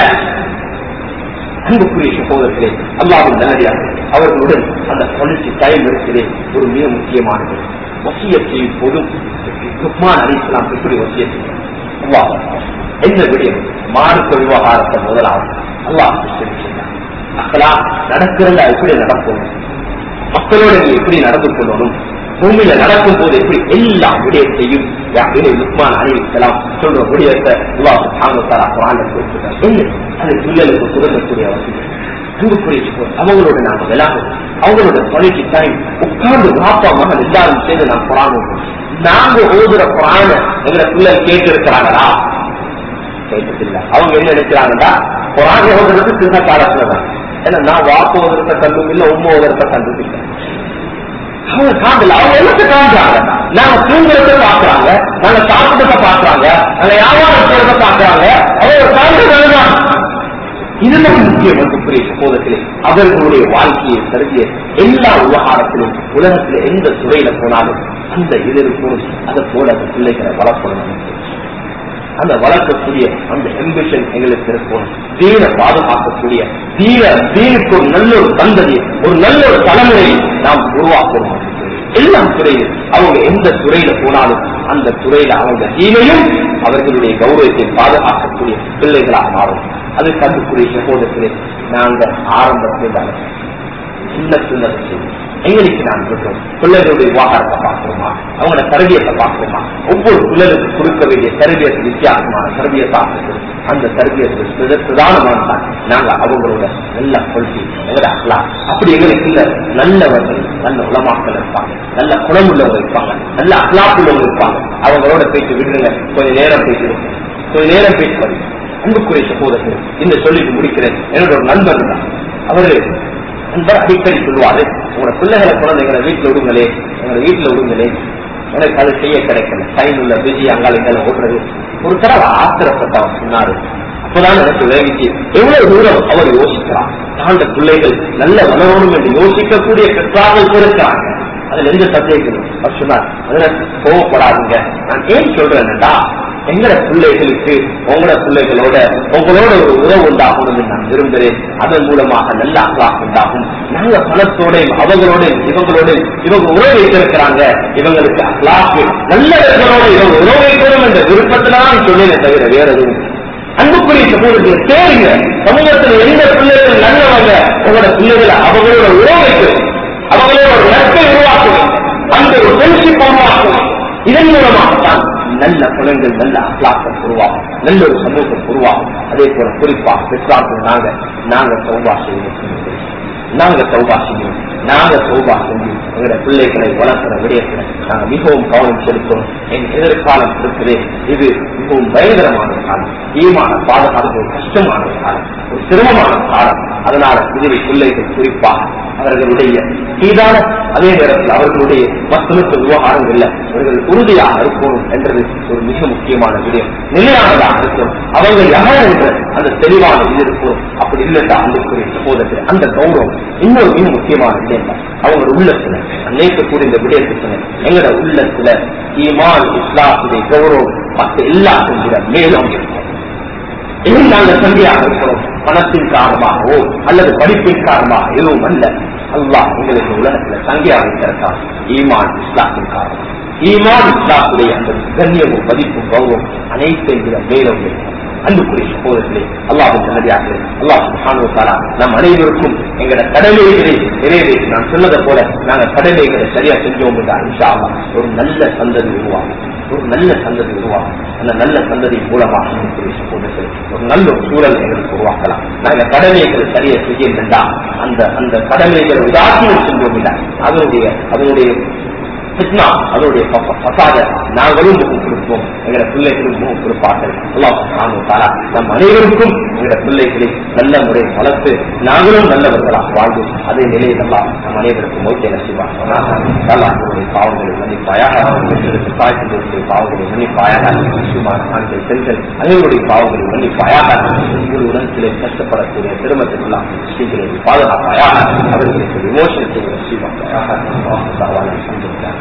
அன்புக்குரிய சகோதரர்களே அல்லாவின் நல்லடியாக அவர்களுடன் அந்த குவாலிட்டி டைம் இருக்கிறே ஒரு மிக முக்கியமானது வசிய செய்யும் போதும் லுக்மான் அலி இஸ்லாம் எப்படி வசிய செய்யும் அல்லாஹ் என்ன விடயம் மார்க்க விவகாரத்தை முதலாவது அல்லாஹ் செய்தார் மக்களா நடக்கிறதா எப்படி நடக்கும் மக்களோட நீ எப்படி நடந்து கொள்ளணும் பூமியில நடக்கும் போது எப்படி எல்லா விடயத்தையும் யாருமே லுக்மான் அணிவிக்கலாம் சொல்ற விடயத்தை அல்லாஹ் தாங்கத்தாரா குரான் கொடுத்துட்டார் என்ன அது பிள்ளைகளுக்கு குதறக்கூடிய அவசியம் அன்புக்குரிய சகோதரர், அவங்களோட நாம விளாடுவோம் அவங்களோட குவாலிட்டி டைம் உட்கார்ந்து வாப்பா மகன் எல்லாரும் சேர்ந்து நாம் குரான் ஓதுவோம். நாங்க ஓதுற குரான எங்களை பிள்ளைகள் கேட்டு இருக்கிறாங்களா கேட்டதில்லை அவங்க என்ன நினைக்கிறாங்கன்னா குரான் ஓதுறது சின்ன காலத்துல தான் ஏன்னா நான் வாக்கு ஓதுறத கண்டும் இல்லை உண்மை ஓதுறத கண்டும் இல்லை அவங்க காண்டல அவங்க என்னத்தை காண்றாங்க நாங்க தூங்குறத பாக்குறாங்க நாங்க சாப்பிட்டத பாக்குறாங்க நாங்க வியாபாரம் செய்யறத பாக்குறாங்க அவங்க காண்றதுதான் இதுதான் முக்கியம் அன்புக்குரிய சகோதரத்திலே அவர்களுடைய வாழ்க்கையை கருதிய எல்லா விவகாரத்திலும் உலகத்துல எந்த துறையில போனாலும் அந்த இது இருக்கும் அதை போல அந்த பிள்ளைகளை வளர்க்கணும் அந்த வளர்க்கக்கூடிய அந்த எம்பிஷன் எங்களுக்கு இருக்கும் தீன பாதுகாக்கக்கூடிய தீன தீனுக்கு ஒரு நல்ல ஒரு சந்ததி ஒரு நல்ல ஒரு தலைமுறையை நாம் உருவாக்கணும் எல்லா துறையிலும் அவங்க எந்த துறையில போனாலும் அந்த துறையில அவங்க தீனையும் அவர்களுடைய கௌரவத்தை பாதுகாக்கக்கூடிய பிள்ளைகளாக மாறும் அது கண்டுக்குரிய சகோதரத்திலே நாங்க ஆரம்பத்தில் தான் சின்ன சின்ன விஷயம் எங்களுக்கு நான் இருக்கோம் பிள்ளைகளுடைய விவகாரத்தை பார்க்கிறோமா அவங்களோட தரவியத்தை பார்க்கிறோமா ஒவ்வொரு பிள்ளைகளுக்கு கொடுக்க வேண்டிய தரவியத்து வித்தியாசமான தரவியத்தாக இருக்கும் அந்த தரவியத்து பிரதானமான தான் நாங்க அவங்களோட நல்ல கொள்கை எங்களோட அகலாம் அப்படி எங்களுக்கு இல்ல நல்லவர்கள் நல்ல உளமாக்கள் இருப்பாங்க நல்ல குணம் உள்ளவங்க இருப்பாங்க நல்ல அகலாப் உள்ளவங்க இருப்பாங்க அவங்களோட பேச்சு விடுங்க கொஞ்ச நேரம் பேசிடுங்க கொஞ்ச நேரம் பேசுவது அன்புக்குரிய சகோதரர்கள் இந்த சொல்லிட்டு முடிக்கிறேன் என்னோட ஒரு நண்பர் தான் அவரு நண்பர் அடிக்கடி சொல்லுவாரு உங்களோட பிள்ளைகளை குழந்தைங்களை வீட்டுல விடுங்களே எங்களை வீட்டுல விடுங்களே எனக்கு அது செய்ய கிடைக்கல டைம் உள்ள பிஸி அங்காளிங்களை ஓடுறது ஒரு தடவை ஆத்திரப்பட்டு அவர் சொன்னாரு அப்பதான் எனக்கு வேகிச்சு எவ்வளவு தூரம் அவர் யோசிக்கிறார் தாண்ட பிள்ளைகள் நல்ல வளரணும் என்று யோசிக்கக்கூடிய பெற்றார்கள் கூட இருக்கிறாங்க அதுல எந்த சந்தேகம் அவர் சொன்னார் அதுல கோவப்படாதுங்க நான் ஏன் சொல்றேன்டா எங்கட பிள்ளைகளுக்கு உங்களோட பிள்ளைகளோட உங்களோட ஒரு உறவு உண்டாகணும் நான் விரும்புகிறேன் அதன் மூலமாக நல்ல அகலாக் உண்டாகும் நாங்க பணத்தோட அவங்களோட இவங்களோட இவங்க உறவு வைத்திருக்கிறாங்க இவங்களுக்கு அகலாக்கு நல்லவர்களோட இவங்க உறவு வைக்கணும் என்ற விருப்பத்தினான் சொன்னேனே தவிர வேற எதுவும் அன்புக்குரிய சமூகத்தில் சேருங்க சமூகத்தில் எந்த பிள்ளைகள் நல்லவங்க உங்களோட பிள்ளைகளை அவங்களோட உறவு வைக்கணும் அவங்களோட ஒரு நட்பை உருவாக்கணும் அந்த ஒரு ஃப்ரெண்ட்ஷிப் உருவாக்கணும் இதன் மூலமாகத்தான் நல்ல குணங்கள் நல்ல அகலாக்கள் உருவாகும் நல்ல ஒரு சமூகம் உருவாகும் அதே போல குறிப்பா பெற்றார்கள் நாங்க நாங்க சௌபா செய்யணும் நாங்க சௌபா செய்யணும் நாங்க சௌபா செஞ்சு எங்களுடைய பிள்ளைகளை வளர்க்கிற விடயத்தில் நாங்க மிகவும் கவனம் செலுத்தணும் என் எதிர்காலம் இருக்குது இது மிகவும் பயங்கரமான காலம் ஈமான பாதுகாப்பு கஷ்டமான காலம் ஒரு சிரமமான காலம் அதனால இதில் பிள்ளைகள் குறிப்பாக அவர்களுடைய சீதான அதே நேரத்தில் அவர்களுடைய மற்றொரு விவகாரங்கள்ல அவர்கள் உறுதியாக இருக்கணும் என்றது ஒரு மிக முக்கியமான விடயம் நிலையானதாக இருக்கும் அவங்க யார் என்ற அந்த தெளிவான இது இருக்கும் அப்படி இல்லைண்டா அன்புக்குரிய சகோதரத்தில் அந்த கௌரவம் இன்னொரு மிக முக்கியமான விடயம் தான் அவங்க உள்ளத்துல நினைக்கக்கூடிய இந்த விடயத்துக்கு எங்களோட உள்ளத்துல ஈமான் இஸ்லாத்துடைய கௌரவம் மற்ற எல்லாத்தையும் விட மேலும் இருக்கும் இன்னும் நாங்கள் சந்தியாக இருக்கிறோம் பணத்தின் காரணமாகவோ அல்லது படிப்பின் காரணமாக எதுவும் அல்ல அல்லாஹ் எங்களுக்கு உலகத்துல சங்கியாக இருக்கிறதா ஈமான் இஸ்லாத்தின் காரணம் ஈமான் இஸ்லாத்துடைய அந்த கண்ணியமும் மதிப்பும் கௌரவம் அனைத்தையும் விட மேலும் இருக்கும் அன்புக்குரிய சகோதரர்களே அல்லாஹும் நல்லதாக அல்லாஹ் சுபானுவத்தாரா நம் அனைவருக்கும் எங்களோட கடமைகளை நிறைவேற்றி நான் சொன்னதை போல நாங்கள் கடமைகளை சரியா செஞ்சோம் என்றால் இன்ஷா அல்லாஹ் ஒரு நல்ல சந்ததி உருவாகும் ஒரு நல்ல சந்ததி உருவாகும் அந்த நல்ல சந்ததி மூலமாக அன்புக்குரிய சகோதரர்கள் ஒரு நல்ல ஒரு சூழல் எங்களுக்கு உருவாக்கலாம் நாங்கள் கடமைகளை சரியா செய்யலண்டா அந்த அந்த கடமைகளை உதாரணம் செஞ்சோம் இல்லை அதனுடைய அதனுடைய ஃபித்னா அதனுடைய பசாத நாங்களும் முகம் கொடுப்போம் எங்களை பிள்ளைகளும் முகம் கொடுப்பார்கள் அல்லாஹ் சுப்ஹானஹு வ தஆலா நம் அனைவருக்கும் எங்களை பிள்ளைகளை நல்ல முறை வளர்த்து நாங்களும் நல்லவர்களாக வாழ்ந்து அதே நிலையில் எல்லாம் நம் அனைவருக்கும் மோக்கிய நசிவாக அல்லாஹுடைய பாவங்களை மன்னிப்பாயாக பெற்றெடுத்து தாய்க்கு பாவங்களை மன்னிப்பாயாக முஸ்லிமான ஆண்கள் பெண்கள் அனைவருடைய பாவங்களை மன்னிப்பாயாக ஒரு உலகத்திலே கஷ்டப்படக்கூடிய திருமணத்திற்கெல்லாம் ஸ்ரீகளை பாதுகாப்பாயாக அவர்களுக்கு விமோசனத்தை நசிவாக சந்தித்தார்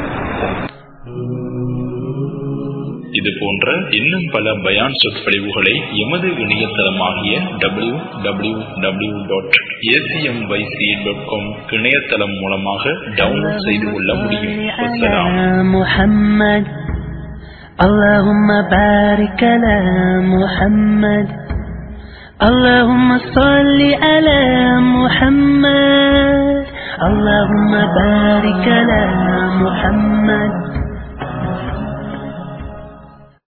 இது போன்ற இன்னும் பல பயான் சொற்பொழிவுகளை எமது இணையதளமாகிய W W W dot ACMYC dot com இணையதளம் மூலமாக டவுன்லோட் செய்து கொள்ள முடியும் வசலாம் محمد اللهم بارك على محمد اللهم صل على محمد اللهم بارك على محمد